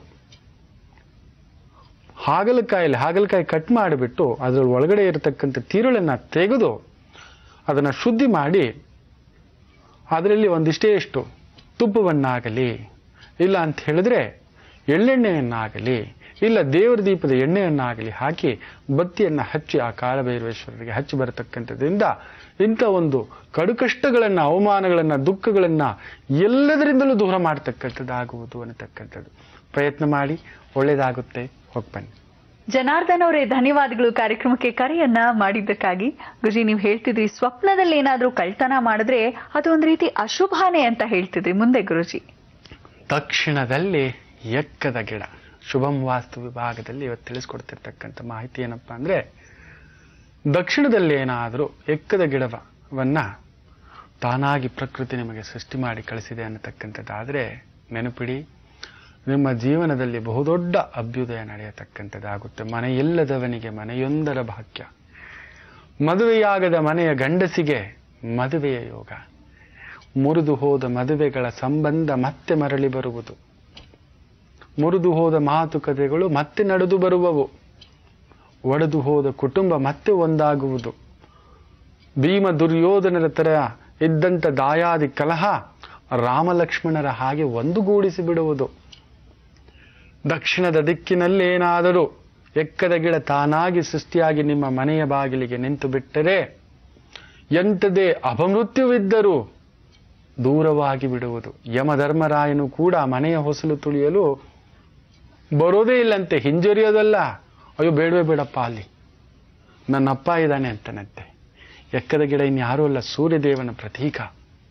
ಹಾಗಲಕಾಯಲ್ಲಿ ಹಾಗಲಕಾಯಿ ಕಟ್ ಮಾಡಿಬಿಟ್ಟು ಅದರ ಒಳಗಡೆ ಇರತಕ್ಕಂಥ ತಿರುಳನ್ನ ತೆಗೆದು ಅದನ್ನು ಶುದ್ಧಿ ಮಾಡಿ ಅದರಲ್ಲಿ ಒಂದಿಷ್ಟೇ ಎಷ್ಟು ತುಪ್ಪವನ್ನಾಗಲಿ ಇಲ್ಲ ಅಂತ ಹೇಳಿದ್ರೆ ಎಳ್ಳೆಣ್ಣೆಯನ್ನಾಗಲಿ ಇಲ್ಲ ದೇವರ ದೀಪದ ಎಣ್ಣೆಯನ್ನಾಗಲಿ ಹಾಕಿ ಬತ್ತಿಯನ್ನು ಹಚ್ಚಿ ಆ ಕಾಲಭೈರವೇಶ್ವರರಿಗೆ ಹಚ್ಚಿ ಬರತಕ್ಕಂಥದ್ರಿಂದ ಇಂಥ ಒಂದು ಕಡುಕಷ್ಟಗಳನ್ನು ಅವಮಾನಗಳನ್ನು ದುಃಖಗಳನ್ನು ಎಲ್ಲದರಿಂದಲೂ ದೂರ ಮಾಡತಕ್ಕಂಥದ್ದಾಗುವುದು ಅನ್ನತಕ್ಕಂಥದ್ದು ಪ್ರಯತ್ನ ಮಾಡಿ ಒಳ್ಳೆಯದಾಗುತ್ತೆ ಹೋಗಿ ಬನ್ನಿ
ಜನಾರ್ದನ್ ಅವರೇ ಧನ್ಯವಾದಗಳು ಕಾರ್ಯಕ್ರಮಕ್ಕೆ ಕರೆಯನ್ನ ಮಾಡಿದ್ದಕ್ಕಾಗಿ ಗುರುಜಿ ನೀವು ಹೇಳ್ತಿದ್ರಿ ಸ್ವಪ್ನದಲ್ಲಿ ಏನಾದ್ರೂ ಕಳ್ತನ ಮಾಡಿದ್ರೆ ಅದು ಒಂದ್ ರೀತಿ ಅಶುಭಾನೇ ಅಂತ ಹೇಳ್ತಿದ್ರಿ ಮುಂದೆ ಗುರುಜಿ
ದಕ್ಷಿಣದಲ್ಲಿ ಎಕ್ಕದ ಗಿಡ ಶುಭಂ ವಾಸ್ತು ವಿಭಾಗದಲ್ಲಿ ಇವತ್ತು ತಿಳಿಸ್ಕೊಡ್ತಿರ್ತಕ್ಕಂಥ ಮಾಹಿತಿ ಏನಪ್ಪಾ ಅಂದ್ರೆ ದಕ್ಷಿಣದಲ್ಲಿ ಏನಾದರೂ ಎಕ್ಕದ ಗಿಡವನ್ನ ತಾನಾಗಿ ಪ್ರಕೃತಿ ನಿಮಗೆ ಸೃಷ್ಟಿ ಮಾಡಿ ಕಳಿಸಿದೆ ಅನ್ನತಕ್ಕಂಥದ್ದಾದ್ರೆ ನೆನಪಿಡಿ ನಿಮ್ಮ ಜೀವನದಲ್ಲಿ ಬಹುದೊಡ್ಡ ಅಭ್ಯುದಯ ನಡೆಯತಕ್ಕಂಥದ್ದಾಗುತ್ತೆ ಮನೆಯಿಲ್ಲದವನಿಗೆ ಮನೆಯೊಂದರ ಭಾಗ್ಯ ಮದುವೆಯಾಗದ ಮನೆಯ ಗಂಡಸಿಗೆ ಮದುವೆಯ ಯೋಗ ಮುರಿದು ಹೋದ ಮದುವೆಗಳ ಸಂಬಂಧ ಮತ್ತೆ ಮರಳಿ ಬರುವುದು ಮುರಿದು ಹೋದ ಮಾತುಕತೆಗಳು ಮತ್ತೆ ನಡೆದು ಬರುವವು ಒಡೆದು ಹೋದ ಕುಟುಂಬ ಮತ್ತೆ ಒಂದಾಗುವುದು ಭೀಮ ದುರ್ಯೋಧನರ ತರ ಇದ್ದಂಥ ದಾಯಾದಿ ಕಲಹ ರಾಮಲಕ್ಷ್ಮಣರ ಹಾಗೆ ಒಂದುಗೂಡಿಸಿ ಬಿಡುವುದು ದಕ್ಷಿಣದ ದಿಕ್ಕಿನಲ್ಲೇನಾದರೂ ಎಕ್ಕದ ಗಿಡ ತಾನಾಗಿ ಸೃಷ್ಟಿಯಾಗಿ ನಿಮ್ಮ ಮನೆಯ ಬಾಗಿಲಿಗೆ ನಿಂತು ಬಿಟ್ಟರೆ ಎಂಥದೇ ಅಪಮೃತ್ಯುವಿದ್ದರೂ ದೂರವಾಗಿ ಬಿಡುವುದು ಯಮಧರ್ಮರಾಯನು ಕೂಡ ಮನೆಯ ಹೊಸಲು ತುಳಿಯಲು ಬರೋದೇ ಇಲ್ಲಂತೆ ಹಿಂಜರಿಯೋದಲ್ಲ ಅಯ್ಯೋ ಬೇಡವೇ ಬೇಡಪ್ಪ ಅಲ್ಲಿ ನನ್ನಪ್ಪ ಇದ್ದಾನೆ ಅಂತನಂತೆ ಎಕ್ಕದ ಗಿಡ ಇನ್ಯಾರೂ ಅಲ್ಲ ಸೂರ್ಯದೇವನ ಪ್ರತೀಕ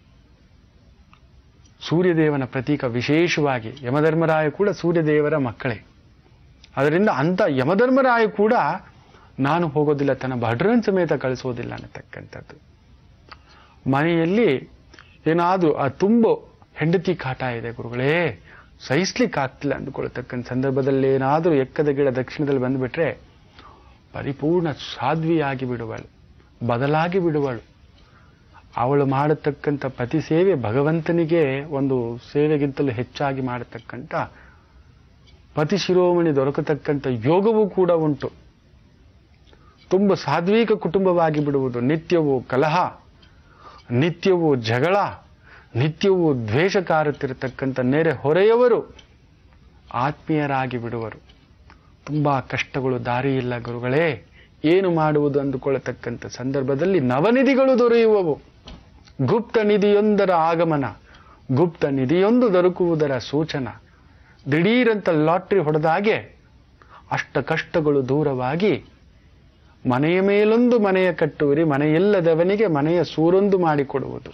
ಸೂರ್ಯದೇವನ ಪ್ರತೀಕ ವಿಶೇಷವಾಗಿ ಯಮಧರ್ಮರಾಯ ಕೂಡ ಸೂರ್ಯದೇವರ ಮಕ್ಕಳೇ ಅದರಿಂದ ಅಂತ ಯಮಧರ್ಮರಾಯ ಕೂಡ ನಾನು ಹೋಗೋದಿಲ್ಲ ತನ್ನ ಭಡ್ರನ್ ಸಮೇತ ಕಳಿಸೋದಿಲ್ಲ ಅನ್ನತಕ್ಕಂಥದ್ದು ಮನೆಯಲ್ಲಿ ಏನಾದರೂ ಆ ತುಂಬು ಹೆಂಡತಿ ಕಾಟ ಇದೆ ಗುರುಗಳೇ ಸಹಿಸ್ಲಿಕ್ಕೆ ಆಗ್ತಿಲ್ಲ ಅಂದುಕೊಳ್ತಕ್ಕಂಥ ಸಂದರ್ಭದಲ್ಲಿ ಏನಾದರೂ ಎಕ್ಕದ ಗಿಡ ದಕ್ಷಿಣದಲ್ಲಿ ಬಂದುಬಿಟ್ರೆ ಪರಿಪೂರ್ಣ ಸಾಧ್ವಿಯಾಗಿ ಬಿಡುವಳು ಬದಲಾಗಿ ಬಿಡುವಳು ಅವಳು ಮಾಡತಕ್ಕಂಥ ಪತಿ ಸೇವೆ ಭಗವಂತನಿಗೆ ಒಂದು ಸೇವೆಗಿಂತಲೂ ಹೆಚ್ಚಾಗಿ ಮಾಡತಕ್ಕಂಥ ಪತಿ ಶಿರೋಮಣಿ ದೊರಕತಕ್ಕಂಥ ಯೋಗವೂ ಕೂಡ ಉಂಟು ತುಂಬ ಸಾತ್ವಿಕ ಕುಟುಂಬವಾಗಿ ಬಿಡುವುದು ನಿತ್ಯವೂ ಕಲಹ ನಿತ್ಯವೂ ಜಗಳ ನಿತ್ಯವೂ ದ್ವೇಷ ಕಾರುತ್ತಿರತಕ್ಕಂಥ ನೆರೆ ಹೊರೆಯವರು ಆತ್ಮೀಯರಾಗಿ ಬಿಡುವರು ತುಂಬಾ ಕಷ್ಟಗಳು ದಾರಿ ಇಲ್ಲ ಗುರುಗಳೇ ಏನು ಮಾಡುವುದು ಅಂದುಕೊಳ್ಳತಕ್ಕಂಥ ಸಂದರ್ಭದಲ್ಲಿ ನವನಿಧಿಗಳು ದೊರೆಯುವವು ಗುಪ್ತ ನಿಧಿಯೊಂದರ ಆಗಮನ ಗುಪ್ತ ನಿಧಿಯೊಂದು ದೊರಕುವುದರ ಸೂಚನ ದಿಢೀರಂತ ಲಾಟ್ರಿ ಹೊಡೆದಾಗೆ ಅಷ್ಟ ಕಷ್ಟಗಳು ದೂರವಾಗಿ ಮನೆಯ ಮೇಲೊಂದು ಮನೆಯ ಕಟ್ಟುವಿರಿ ಮನೆಯಿಲ್ಲದವನಿಗೆ ಮನೆಯ ಸೂರೊಂದು ಮಾಡಿಕೊಡುವುದು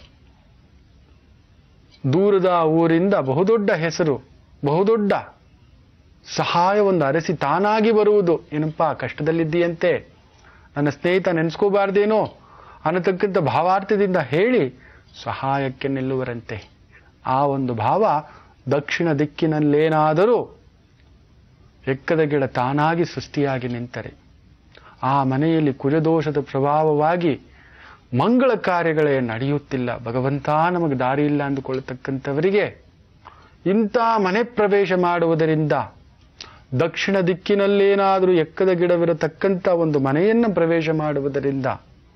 ದೂರದ ಊರಿಂದ ಬಹುದೊಡ್ಡ ಹೆಸರು ಬಹುದೊಡ್ಡ ಸಹಾಯವೊಂದು ಅರಸಿ ತಾನಾಗಿ ಬರುವುದು ಏನಪ್ಪಾ ಕಷ್ಟದಲ್ಲಿದ್ದೀಯಂತೆ ನನ್ನ ಸ್ನೇಹಿತ ನೆನೆಸ್ಕೋಬಾರ್ದೇನೋ ಅನ್ನತಕ್ಕಂಥ ಭಾವಾರ್ಥದಿಂದ ಹೇಳಿ ಸಹಾಯಕ್ಕೆ ನಿಲ್ಲುವರಂತೆ ಆ ಒಂದು ಭಾವ ದಕ್ಷಿಣ ದಿಕ್ಕಿನಲ್ಲೇನಾದರೂ ಎಕ್ಕದ ಗಿಡ ತಾನಾಗಿ ಸೃಷ್ಟಿಯಾಗಿ ನಿಂತರೆ ಆ ಮನೆಯಲ್ಲಿ ಕುಜದೋಷದ ಪ್ರಭಾವವಾಗಿ ಮಂಗಳ ಕಾರ್ಯಗಳೇ ನಡೆಯುತ್ತಿಲ್ಲ ಭಗವಂತ ನಮಗೆ ದಾರಿ ಇಲ್ಲ ಅಂದುಕೊಳ್ಳತಕ್ಕಂಥವರಿಗೆ ಇಂಥ ಮನೆ ಪ್ರವೇಶ ಮಾಡುವುದರಿಂದ ದಕ್ಷಿಣ ದಿಕ್ಕಿನಲ್ಲೇನಾದರೂ ಎಕ್ಕದ ಗಿಡವಿರತಕ್ಕಂಥ ಒಂದು ಮನೆಯನ್ನು ಪ್ರವೇಶ ಮಾಡುವುದರಿಂದ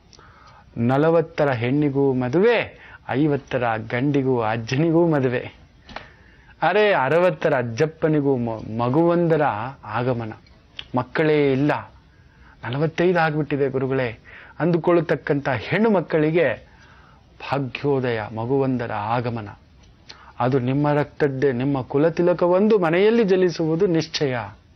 ನಲವತ್ತರ ಹೆಣ್ಣಿಗೂ ಮದುವೆ ಐವತ್ತರ ಗಂಡಿಗೂ ಅಜ್ಜನಿಗೂ ಮದುವೆ ಅರೆ ಅರವತ್ತರ ಅಜ್ಜಪ್ಪನಿಗೂ ಮ- ಮಗುವೊಂದರ ಆಗಮನ ಮಕ್ಕಳೇ ಇಲ್ಲ ನಲವತ್ತೈದು ಆಗ್ಬಿಟ್ಟಿದೆ ಗುರುಗಳೇ ಅಂದುಕೊಳ್ಳತಕ್ಕಂಥ ಹೆಣ್ಣು ಮಕ್ಕಳಿಗೆ ಭಾಗ್ಯೋದಯ ಮಗುವೊಂದರ ಆಗಮನ ಅದು ನಿಮ್ಮ ರಕ್ತದ್ದೇ ನಿಮ್ಮ ಕುಲತಿಲಕವೊಂದು ಮನೆಯಲ್ಲಿ ಜಲಿಸುವುದು ನಿಶ್ಚಯ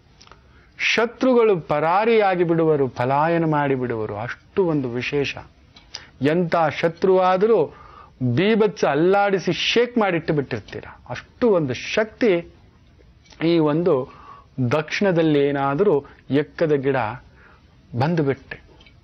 ಶತ್ರುಗಳು ಪರಾರಿಯಾಗಿ ಬಿಡುವರು ಪಲಾಯನ ಮಾಡಿ ಬಿಡುವರು ಅಷ್ಟು ಒಂದು ವಿಶೇಷ ಎಂಥ ಶತ್ರುವಾದರೂ ಬೀಬಚ್ಚ ಅಲ್ಲಾಡಿಸಿ ಶೇಕ್ ಮಾಡಿಟ್ಟು ಬಿಟ್ಟಿರ್ತೀರ ಅಷ್ಟು ಒಂದು ಶಕ್ತಿ ಈ ಒಂದು ದಕ್ಷಿಣದಲ್ಲಿ ಏನಾದರೂ ಎಕ್ಕದ ಗಿಡ ಬಂದು ಬಿಟ್ಟೆ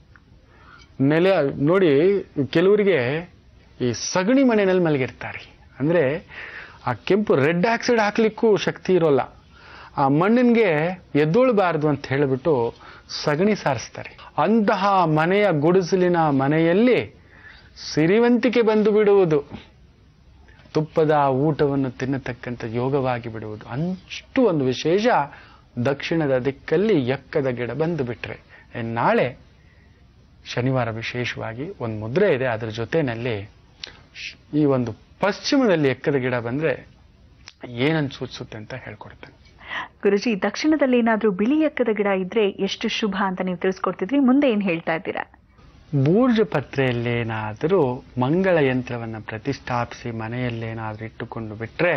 ನೆಲೆ ನೋಡಿ ಕೆಲವರಿಗೆ ಈ ಸಗಣಿ ಮನೆಯಲ್ಲಿ ಮಲಗಿರ್ತಾರೆ ಅಂದ್ರೆ ಆ ಕೆಂಪು ರೆಡ್ ಆಕ್ಸೈಡ್ ಹಾಕ್ಲಿಕ್ಕೂ ಶಕ್ತಿ ಇರೋಲ್ಲ ಆ ಮಣ್ಣಿನ್ಗೆ ಎದ್ದೊಳ್ಬಾರ್ದು ಅಂತ ಹೇಳಿಬಿಟ್ಟು ಸಗಣಿ ಸಾರಿಸ್ತಾರೆ ಅಂತಹ ಮನೆಯ ಗುಡಿಸಲಿನ ಮನೆಯಲ್ಲಿ ಸಿರಿವಂತಿಕೆ ಬಂದು ಬಿಡುವುದು ತುಪ್ಪದ ಊಟವನ್ನು ತಿನ್ನತಕ್ಕಂಥ ಯೋಗವಾಗಿ ಬಿಡುವುದು ಅಷ್ಟು ಒಂದು ವಿಶೇಷ ದಕ್ಷಿಣದ ದಿಕ್ಕಲ್ಲಿ ಎಕ್ಕದ ಗಿಡ ಬಂದು ಬಿಟ್ರೆ ಇನ್ನು ನಾಳೆ ಶನಿವಾರ ವಿಶೇಷವಾಗಿ ಒಂದು ಮುದ್ರೆ ಇದೆ ಅದರ ಜೊತೆನಲ್ಲಿ ಶ್- ಈ ಒಂದು ಪಶ್ಚಿಮದಲ್ಲಿ ಎಕ್ಕದ ಗಿಡ ಬಂದ್ರೆ ಏನನ್ನು ಸೂಚಿಸುತ್ತೆ ಅಂತ ಹೇಳ್ಕೊಡ್ತೇನೆ
ಗುರುಜಿ ದಕ್ಷಿಣದಲ್ಲಿ ಏನಾದ್ರೂ ಬಿಳಿ ಎಕ್ಕದ ಗಿಡ ಇದ್ರೆ ಎಷ್ಟು ಶುಭ ಅಂತ ನೀವು ತಿಳಿಸ್ಕೊಡ್ತಿದ್ರಿ ಮುಂದೆ ಏನ್ ಹೇಳ್ತಾ ಇದ್ದೀರಾ
ಬೂರ್ಜ ಪತ್ರೆಯಲ್ಲೇನಾದರೂ ಮಂಗಳ ಯಂತ್ರವನ್ನು ಪ್ರತಿಷ್ಠಾಪಿಸಿ ಮನೆಯಲ್ಲೇನಾದರೂ ಇಟ್ಟುಕೊಂಡು ಬಿಟ್ರೆ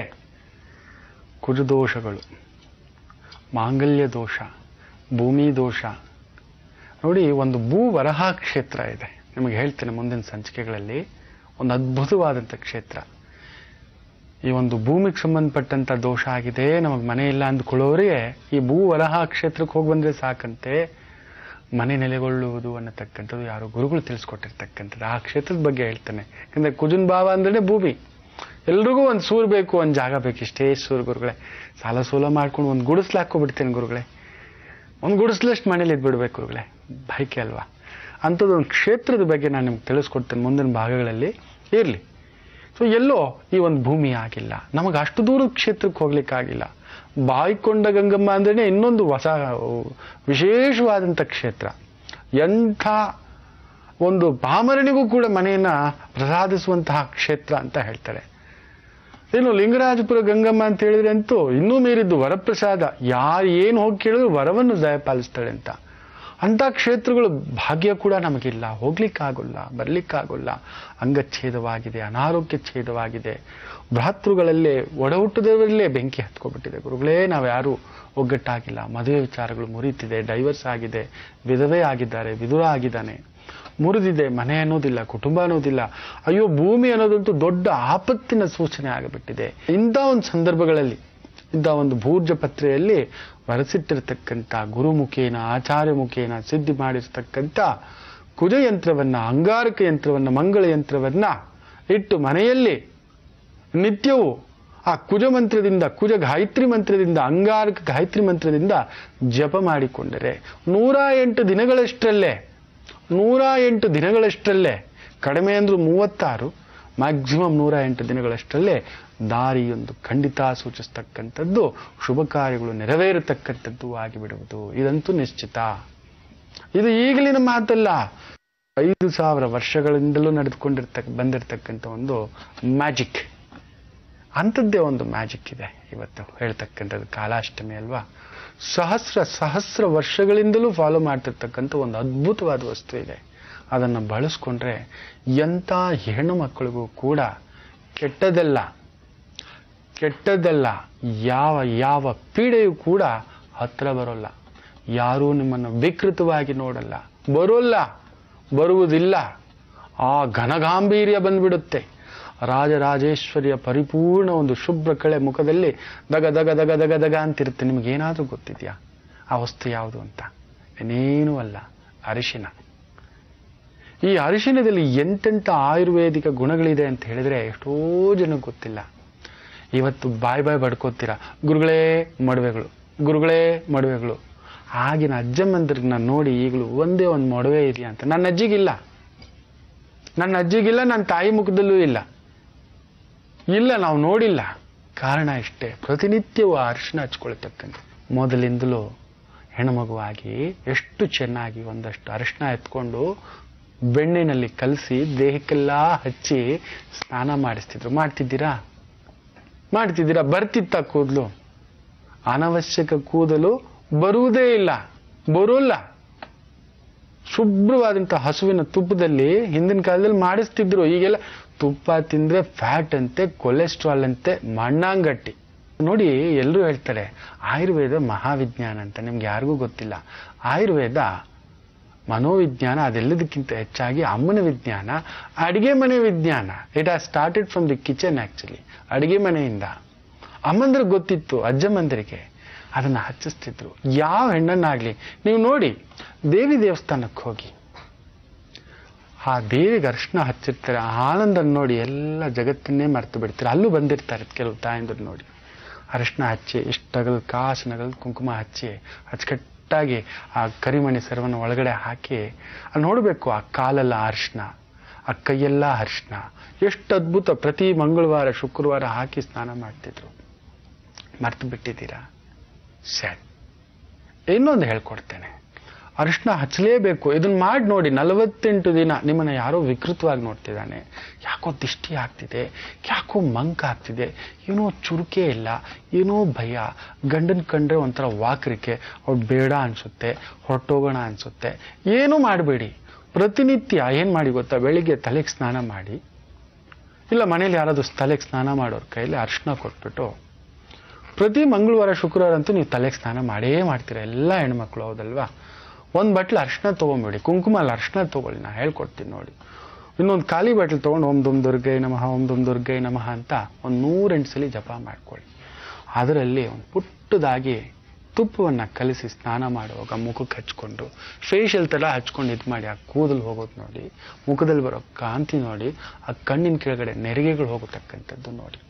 ಕುಜದೋಷಗಳು ಮಾಂಗಲ್ಯ ದೋಷ ಭೂಮಿ ದೋಷ ನೋಡಿ ಒಂದು ಭೂ ವರಹ ಕ್ಷೇತ್ರ ಇದೆ ನಿಮಗೆ ಹೇಳ್ತೇನೆ ಮುಂದಿನ ಸಂಚಿಕೆಗಳಲ್ಲಿ ಒಂದು ಅದ್ಭುತವಾದಂಥ ಕ್ಷೇತ್ರ ಈ ಒಂದು ಭೂಮಿಗೆ ಸಂಬಂಧಪಟ್ಟಂತ ದೋಷ ಆಗಿದೆ ನಮಗೆ ಮನೆ ಇಲ್ಲ ಅಂದ್ಕೊಳ್ಳೋರಿಗೆ ಈ ಭೂ ವರಹ ಕ್ಷೇತ್ರಕ್ಕೆ ಹೋಗಿ ಬಂದ್ರೆ ಸಾಕಂತೆ ಮನೆ ನೆಲೆಗೊಳ್ಳುವುದು ಅನ್ನತಕ್ಕಂಥದ್ದು ಯಾರೋ ಗುರುಗಳು ತಿಳಿಸ್ಕೊಟ್ಟಿರ್ತಕ್ಕಂಥದ್ದು ಆ ಕ್ಷೇತ್ರದ ಬಗ್ಗೆ ಹೇಳ್ತಾನೆ ಯಾಕಂದ್ರೆ ಕುಜುನ್ ಭಾವ ಅಂದ್ರೆ ಭೂಮಿ ಎಲ್ರಿಗೂ ಒಂದು ಸೂರು ಬೇಕು ಒಂದು ಜಾಗ ಬೇಕು ಇಷ್ಟೇ ಸೂರು ಗುರುಗಳೇ ಸಾಲ ಸೂಲ ಮಾಡ್ಕೊಂಡು ಒಂದು ಗುಡಿಸ್ಲು ಹಾಕ್ಕೊಬಿಡ್ತೇನೆ ಗುರುಗಳೇ ಒಂದು ಗುಡಿಸ್ಲಷ್ಟು ಮನೇಲಿ ಇದ್ಬಿಡ್ಬೇಕು ಗುರುಗಳೇ ಬೈಕೆ ಅಲ್ವಾ ಅಂಥದ್ದು ಒಂದು ಕ್ಷೇತ್ರದ ಬಗ್ಗೆ ನಾನು ನಿಮ್ಗೆ ತಿಳಿಸ್ಕೊಡ್ತೇನೆ ಮುಂದಿನ ಭಾಗಗಳಲ್ಲಿ ಇರಲಿ ಸೊ ಎಲ್ಲೋ ಈ ಒಂದು ಭೂಮಿ ಆಗಿಲ್ಲ ನಮಗೆ ಅಷ್ಟು ದೂರದ ಕ್ಷೇತ್ರಕ್ಕೆ ಹೋಗ್ಲಿಕ್ಕಾಗಿಲ್ಲ ಬಾಯ್ಕೊಂಡ ಗಂಗಮ್ಮ ಅಂದ್ರೆ ಇನ್ನೊಂದು ಹೊಸ ವಿಶೇಷವಾದಂಥ ಕ್ಷೇತ್ರ ಎಂಥ ಒಂದು ಪಾಮರನಿಗೂ ಕೂಡ ಮನೆಯನ್ನ ಪ್ರಸಾದಿಸುವಂತಹ ಕ್ಷೇತ್ರ ಅಂತ ಹೇಳ್ತಾರೆ ಏನು ಲಿಂಗರಾಜಪುರ ಗಂಗಮ್ಮ ಅಂತ ಹೇಳಿದ್ರೆ ಅಂತೂ ಇನ್ನೂ ಮೀರಿದ್ದು ವರಪ್ರಸಾದ ಯಾರು ಏನು ಹೋಗಿ ಕೇಳಿದ್ರು ವರವನ್ನು ದಯಪಾಲಿಸ್ತಾಳೆ ಅಂತ ಅಂತ ಕ್ಷೇತ್ರಗಳು ಭಾಗ್ಯ ಕೂಡ ನಮಗಿಲ್ಲ ಹೋಗ್ಲಿಕ್ಕಾಗೋಲ್ಲ ಬರ್ಲಿಕ್ಕಾಗೋಲ್ಲ ಅಂಗಚ್ಛೇದವಾಗಿದೆ ಅನಾರೋಗ್ಯ ಛೇದವಾಗಿದೆ ಭ್ರಾತೃಗಳಲ್ಲೇ ಒಡಹುಟ್ಟದವರಲ್ಲೇ ಬೆಂಕಿ ಹತ್ಕೊಬಿಟ್ಟಿದೆ ಗುರುಗಳೇ ನಾವು ಯಾರು ಒಗ್ಗಟ್ಟಾಗಿಲ್ಲ ಮದುವೆ ವಿಚಾರಗಳು ಮುರಿತಿದೆ ಡೈವರ್ಸ್ ಆಗಿದೆ ವಿಧವೆ ಆಗಿದ್ದಾರೆ ವಿದುರ ಆಗಿದ್ದಾನೆ ಮುರಿದಿದೆ ಮನೆ ಅನ್ನೋದಿಲ್ಲ ಕುಟುಂಬ ಅನ್ನೋದಿಲ್ಲ ಅಯ್ಯೋ ಭೂಮಿ ಅನ್ನೋದಂತೂ ದೊಡ್ಡ ಆಪತ್ತಿನ ಸೂಚನೆ ಆಗಿಬಿಟ್ಟಿದೆ ಇಂಥ ಒಂದು ಸಂದರ್ಭಗಳಲ್ಲಿ ಇಂಥ ಒಂದು ಭೂರ್ಜ ಪತ್ರೆಯಲ್ಲಿ ಬರೆಸಿಟ್ಟಿರತಕ್ಕಂಥ ಗುರುಮುಖೇನ ಆಚಾರ್ಯ ಮುಖೇನ ಸಿದ್ಧಿ ಮಾಡಿರ್ತಕ್ಕಂಥ ಕುಜ ಯಂತ್ರವನ್ನ ಅಂಗಾರಕ ಯಂತ್ರವನ್ನ ಮಂಗಳ ಯಂತ್ರವನ್ನ ಇಟ್ಟು ಮನೆಯಲ್ಲಿ ನಿತ್ಯವೂ ಆ ಕುಜ ಮಂತ್ರದಿಂದ ಕುಜ ಗಾಯತ್ರಿ ಮಂತ್ರದಿಂದ ಅಂಗಾರಕ ಗಾಯತ್ರಿ ಮಂತ್ರದಿಂದ ಜಪ ಮಾಡಿಕೊಂಡರೆ ನೂರ ಎಂಟು ದಿನಗಳಷ್ಟರಲ್ಲೇ ನೂರ ಎಂಟು ದಿನಗಳಷ್ಟರಲ್ಲೇ ಕಡಿಮೆ ಅಂದ್ರೂ ಮೂವತ್ತಾರು ಮ್ಯಾಕ್ಸಿಮಮ್ ನೂರ ಎಂಟು ದಿನಗಳಷ್ಟರಲ್ಲೇ ದಾರಿಯೊಂದು ಖಂಡಿತ ಸೂಚಿಸ್ತಕ್ಕಂಥದ್ದು ಶುಭ ಕಾರ್ಯಗಳು ನೆರವೇರತಕ್ಕಂಥದ್ದು ಆಗಿಬಿಡುವುದು ಇದಂತೂ ನಿಶ್ಚಿತ ಇದು ಈಗಲಿನ ಮಾತಲ್ಲ ಐದು ಸಾವಿರ ವರ್ಷಗಳಿಂದಲೂ ನಡೆದುಕೊಂಡಿರ್ತಕ್ಕ ಬಂದಿರತಕ್ಕಂಥ ಒಂದು ಮ್ಯಾಜಿಕ್ ಅಂಥದ್ದೇ ಒಂದು ಮ್ಯಾಜಿಕ್ ಇದೆ ಇವತ್ತು ಹೇಳ್ತಕ್ಕಂಥದ್ದು ಕಾಲಾಷ್ಟಮಿ ಅಲ್ವಾ ಸಹಸ್ರ ಸಹಸ್ರ ವರ್ಷಗಳಿಂದಲೂ ಫಾಲೋ ಮಾಡ್ತಿರ್ತಕ್ಕಂಥ ಒಂದು ಅದ್ಭುತವಾದ ವಸ್ತು ಇದೆ ಅದನ್ನು ಬಳಸ್ಕೊಂಡ್ರೆ ಎಂಥ ಹೆಣ್ಣು ಮಕ್ಕಳಿಗೂ ಕೂಡ ಕೆಟ್ಟದಲ್ಲ ಕೆಟ್ಟದ್ದಲ್ಲ ಯಾವ ಯಾವ ಪೀಡೆಯೂ ಕೂಡ ಹತ್ರ ಬರೋಲ್ಲ ಯಾರೂ ನಿಮ್ಮನ್ನು ವಿಕೃತವಾಗಿ ನೋಡಲ್ಲ ಬರೋಲ್ಲ ಬರುವುದಿಲ್ಲ ಆ ಘನಗಾಂಭೀರ್ಯ ಬಂದ್ಬಿಡುತ್ತೆ ರಾಜರಾಜೇಶ್ವರಿಯ ಪರಿಪೂರ್ಣ ಒಂದು ಶುಭ್ರ ಕಳೆ ಮುಖದಲ್ಲಿ ದಗ ದಗ ದಗ ದಗ ದಗ ಅಂತಿರುತ್ತೆ ನಿಮಗೇನಾದ್ರೂ ಗೊತ್ತಿದೆಯಾ ಆ ವಸ್ತು ಯಾವುದು ಅಂತ ಏನೇನೂ ಅಲ್ಲ ಅರಿಶಿನ ಈ ಅರಿಶಿನದಲ್ಲಿ ಎಂತೆಂಥ ಆಯುರ್ವೇದಿಕ ಗುಣಗಳಿದೆ ಅಂತ ಹೇಳಿದ್ರೆ ಎಷ್ಟೋ ಜನಕ್ಕೆ ಗೊತ್ತಿಲ್ಲ ಇವತ್ತು ಬಾಯ್ ಬಾಯ್ ಬಡ್ಕೋತೀರ ಗುರುಗಳೇ ಮಡುವೆಗಳು ಗುರುಗಳೇ ಮಡುವೆಗಳು ಆಗಿನ ಅಜ್ಜಮ್ಮಂದ್ರಿಗೆ ನಾನು ನೋಡಿ ಈಗಲೂ ಒಂದೇ ಒಂದು ಮೊಡವೆ ಇದೆಯಾ ಅಂತ ನನ್ನ ಅಜ್ಜಿಗಿಲ್ಲ ನನ್ನ ಅಜ್ಜಿಗಿಲ್ಲ ನನ್ನ ತಾಯಿ ಮುಖದಲ್ಲೂ ಇಲ್ಲ ಇಲ್ಲ ನಾವು ನೋಡಿಲ್ಲ ಕಾರಣ ಇಷ್ಟೇ ಪ್ರತಿನಿತ್ಯವೂ ಆ ಅರಿಶಿನ ಹಚ್ಕೊಳ್ತಕ್ಕಂಥ ಮೊದಲಿಂದಲೂ ಹೆಣ್ಣುಮಗುವಾಗಿ ಎಷ್ಟು ಚೆನ್ನಾಗಿ ಒಂದಷ್ಟು ಅರಿಶಿನ ಎತ್ಕೊಂಡು ಬೆಣ್ಣಿನಲ್ಲಿ ಕಲಸಿ ದೇಹಕ್ಕೆಲ್ಲ ಹಚ್ಚಿ ಸ್ನಾನ ಮಾಡಿಸ್ತಿದ್ರು ಮಾಡ್ತಿದ್ದೀರಾ ಮಾಡ್ತಿದ್ದೀರಾ ಬರ್ತಿತ್ತ ಕೂದಲು ಅನವಶ್ಯಕ ಕೂದಲು ಬರುವುದೇ ಇಲ್ಲ ಬರೋಲ್ಲ ಶುಭ್ರವಾದಂಥ ಹಸುವಿನ ತುಪ್ಪದಲ್ಲಿ ಹಿಂದಿನ ಕಾಲದಲ್ಲಿ ಮಾಡಿಸ್ತಿದ್ರು ಈಗೆಲ್ಲ ತುಪ್ಪ ತಿಂದ್ರೆ ಫ್ಯಾಟ್ ಅಂತೆ ಕೊಲೆಸ್ಟ್ರಾಲ್ ಅಂತೆ ಮಣ್ಣಾಂಗಟ್ಟಿ ನೋಡಿ ಎಲ್ಲರೂ ಹೇಳ್ತಾರೆ ಆಯುರ್ವೇದ ಮಹಾವಿಜ್ಞಾನ ಅಂತ ನಿಮ್ಗೆ ಯಾರಿಗೂ ಗೊತ್ತಿಲ್ಲ ಆಯುರ್ವೇದ ಮನೋವಿಜ್ಞಾನ ಅದೆಲ್ಲದಕ್ಕಿಂತ ಹೆಚ್ಚಾಗಿ ಅಮ್ಮನ ವಿಜ್ಞಾನ ಅಡಿಗೆ ಮನೆ ವಿಜ್ಞಾನ it has started from the kitchen actually ಅಡಿಗೆ ಮನೆಯಿಂದ ಅಮ್ಮಂದ್ರಿಗೆ ಗೊತ್ತಿತ್ತು ಅಜ್ಜಮ್ಮಂದರಿಗೆ ಅದನ್ನ ಹಚ್ಚಿಸ್ತಿದ್ರು ಯಾವ ಹೆಣ್ಣನ್ನಾಗ್ಲಿ ನೀವು ನೋಡಿ ದೇವಿ ದೇವಸ್ಥಾನಕ್ಕೆ ಹೋಗಿ ಆ ದೇವಿಗೆ ಅರ್ಶನ ಹಚ್ಚಿರ್ತಾರೆ ಆ ಆನಂದನ ನೋಡಿ ಎಲ್ಲ ಜಗತ್ತನ್ನೇ ಮರೆತು ಬಿಡ್ತಾರೆ ಅಲ್ಲೂ ಬಂದಿರ್ತಾರೆ ಕೆಲವು ತಾಯಂದ್ರು ನೋಡಿ ಅರಿಶಿನ ಹಚ್ಚಿ ಇಷ್ಟಗಲ್ ಕಾಸಿನಗಲ್ ಕುಂಕುಮ ಹಚ್ಚಿ ಅಚ್ಚುಕಟ್ಟಾಗಿ ಆ ಕರಿಮಣಿ ಸರ್ವನ ಒಳಗಡೆ ಹಾಕಿ ಅಲ್ಲಿ ನೋಡಬೇಕು ಆ ಕಾಲೆಲ್ಲ ಅರಿಶಿನ ಆ ಕೈಯೆಲ್ಲ ಅರಿಶಿನ ಎಷ್ಟು ಅದ್ಭುತ ಪ್ರತಿ ಮಂಗಳವಾರ ಶುಕ್ರವಾರ ಹಾಕಿ ಸ್ನಾನ ಮಾಡ್ತಿದ್ರು ಮರ್ತು ಬಿಟ್ಟಿದ್ದೀರಾ ಸರಿ ಇನ್ನೊಂದು ಹೇಳ್ಕೊಡ್ತೇನೆ ಅರಿಶಿನ ಹಚ್ಚಲೇಬೇಕು ಇದನ್ನ ಮಾಡಿ ನೋಡಿ ನಲವತ್ತೆಂಟು ದಿನ ನಿಮ್ಮನ್ನ ಯಾರೋ ವಿಕೃತವಾಗಿ ನೋಡ್ತಿದ್ದಾನೆ ಯಾಕೋ ದಿಷ್ಟಿ ಆಗ್ತಿದೆ ಯಾಕೋ ಮಂಕ್ ಆಗ್ತಿದೆ ಏನೋ ಚುರುಕೆ ಇಲ್ಲ ಏನೋ ಭಯ ಗಂಡನ್ ಕಂಡ್ರೆ ಒಂಥರ ವಾಕರಿಕೆ ಅವ್ರು ಬೇಡ ಅನ್ಸುತ್ತೆ ಹೊರಟೋಗೋಣ ಅನ್ಸುತ್ತೆ ಏನೂ ಮಾಡಬೇಡಿ ಪ್ರತಿನಿತ್ಯ ಏನ್ ಮಾಡಿ ಗೊತ್ತಾ ಬೆಳಿಗ್ಗೆ ತಲೆಗೆ ಸ್ನಾನ ಮಾಡಿ ಇಲ್ಲ ಮನೇಲಿ ಯಾರಾದ್ರೂ ತಲೆಗೆ ಸ್ನಾನ ಮಾಡೋರ್ ಕೈಲಿ ಅರಿಶಿನ ಕೊಟ್ಬಿಟ್ಟು ಪ್ರತಿ ಮಂಗಳವಾರ ಶುಕ್ರವಾರ ಅಂತೂ ನೀವು ತಲೆಗೆ ಸ್ನಾನ ಮಾಡೇ ಮಾಡ್ತೀರ ಎಲ್ಲ ಹೆಣ್ಮಕ್ಳು ಹೌದಲ್ವಾ ಒಂದು ಬಟ್ಲು ಅರ್ಶಿನ ತೊಗೊಂಬೇಡಿ ಕುಂಕುಮ ಅಲ್ಲಿ ಅರ್ಶಿನ ತೊಗೊಳ್ಳಿ ನಾ ಹೇಳ್ಕೊಡ್ತೀನಿ ನೋಡಿ ಇನ್ನೊಂದು ಖಾಲಿ ಬಟ್ಲು ತೊಗೊಂಡು ಓಂ ದುಮ್ ದುರ್ಗೈ ನಮಃ ಓಂ ದುಮ್ ದುರ್ಗೈ ನಮಃ ಅಂತ ಒಂದು ನೂರೆಂಟು ಸಲ ಜಪ ಮಾಡ್ಕೊಳ್ಳಿ ಅದರಲ್ಲಿ ಒಂದು ಪುಟ್ಟದಾಗಿ ತುಪ್ಪವನ್ನು ಕಲಸಿ ಸ್ನಾನ ಮಾಡುವಾಗ ಮುಖಕ್ಕೆ ಹಚ್ಕೊಂಡು ಫೇಶಿಯಲ್ ಥರ ಹಚ್ಕೊಂಡು ಇದು ಮಾಡಿ ಆ ಕೂದಲು ಹೋಗೋದು ನೋಡಿ ಮುಖದಲ್ಲಿ ಬರೋ ಕಾಂತಿ ನೋಡಿ ಆ ಕಣ್ಣಿನ ಕೆಳಗಡೆ ನೆರಿಗೆಗಳು ಹೋಗತಕ್ಕಂಥದ್ದು ನೋಡಿ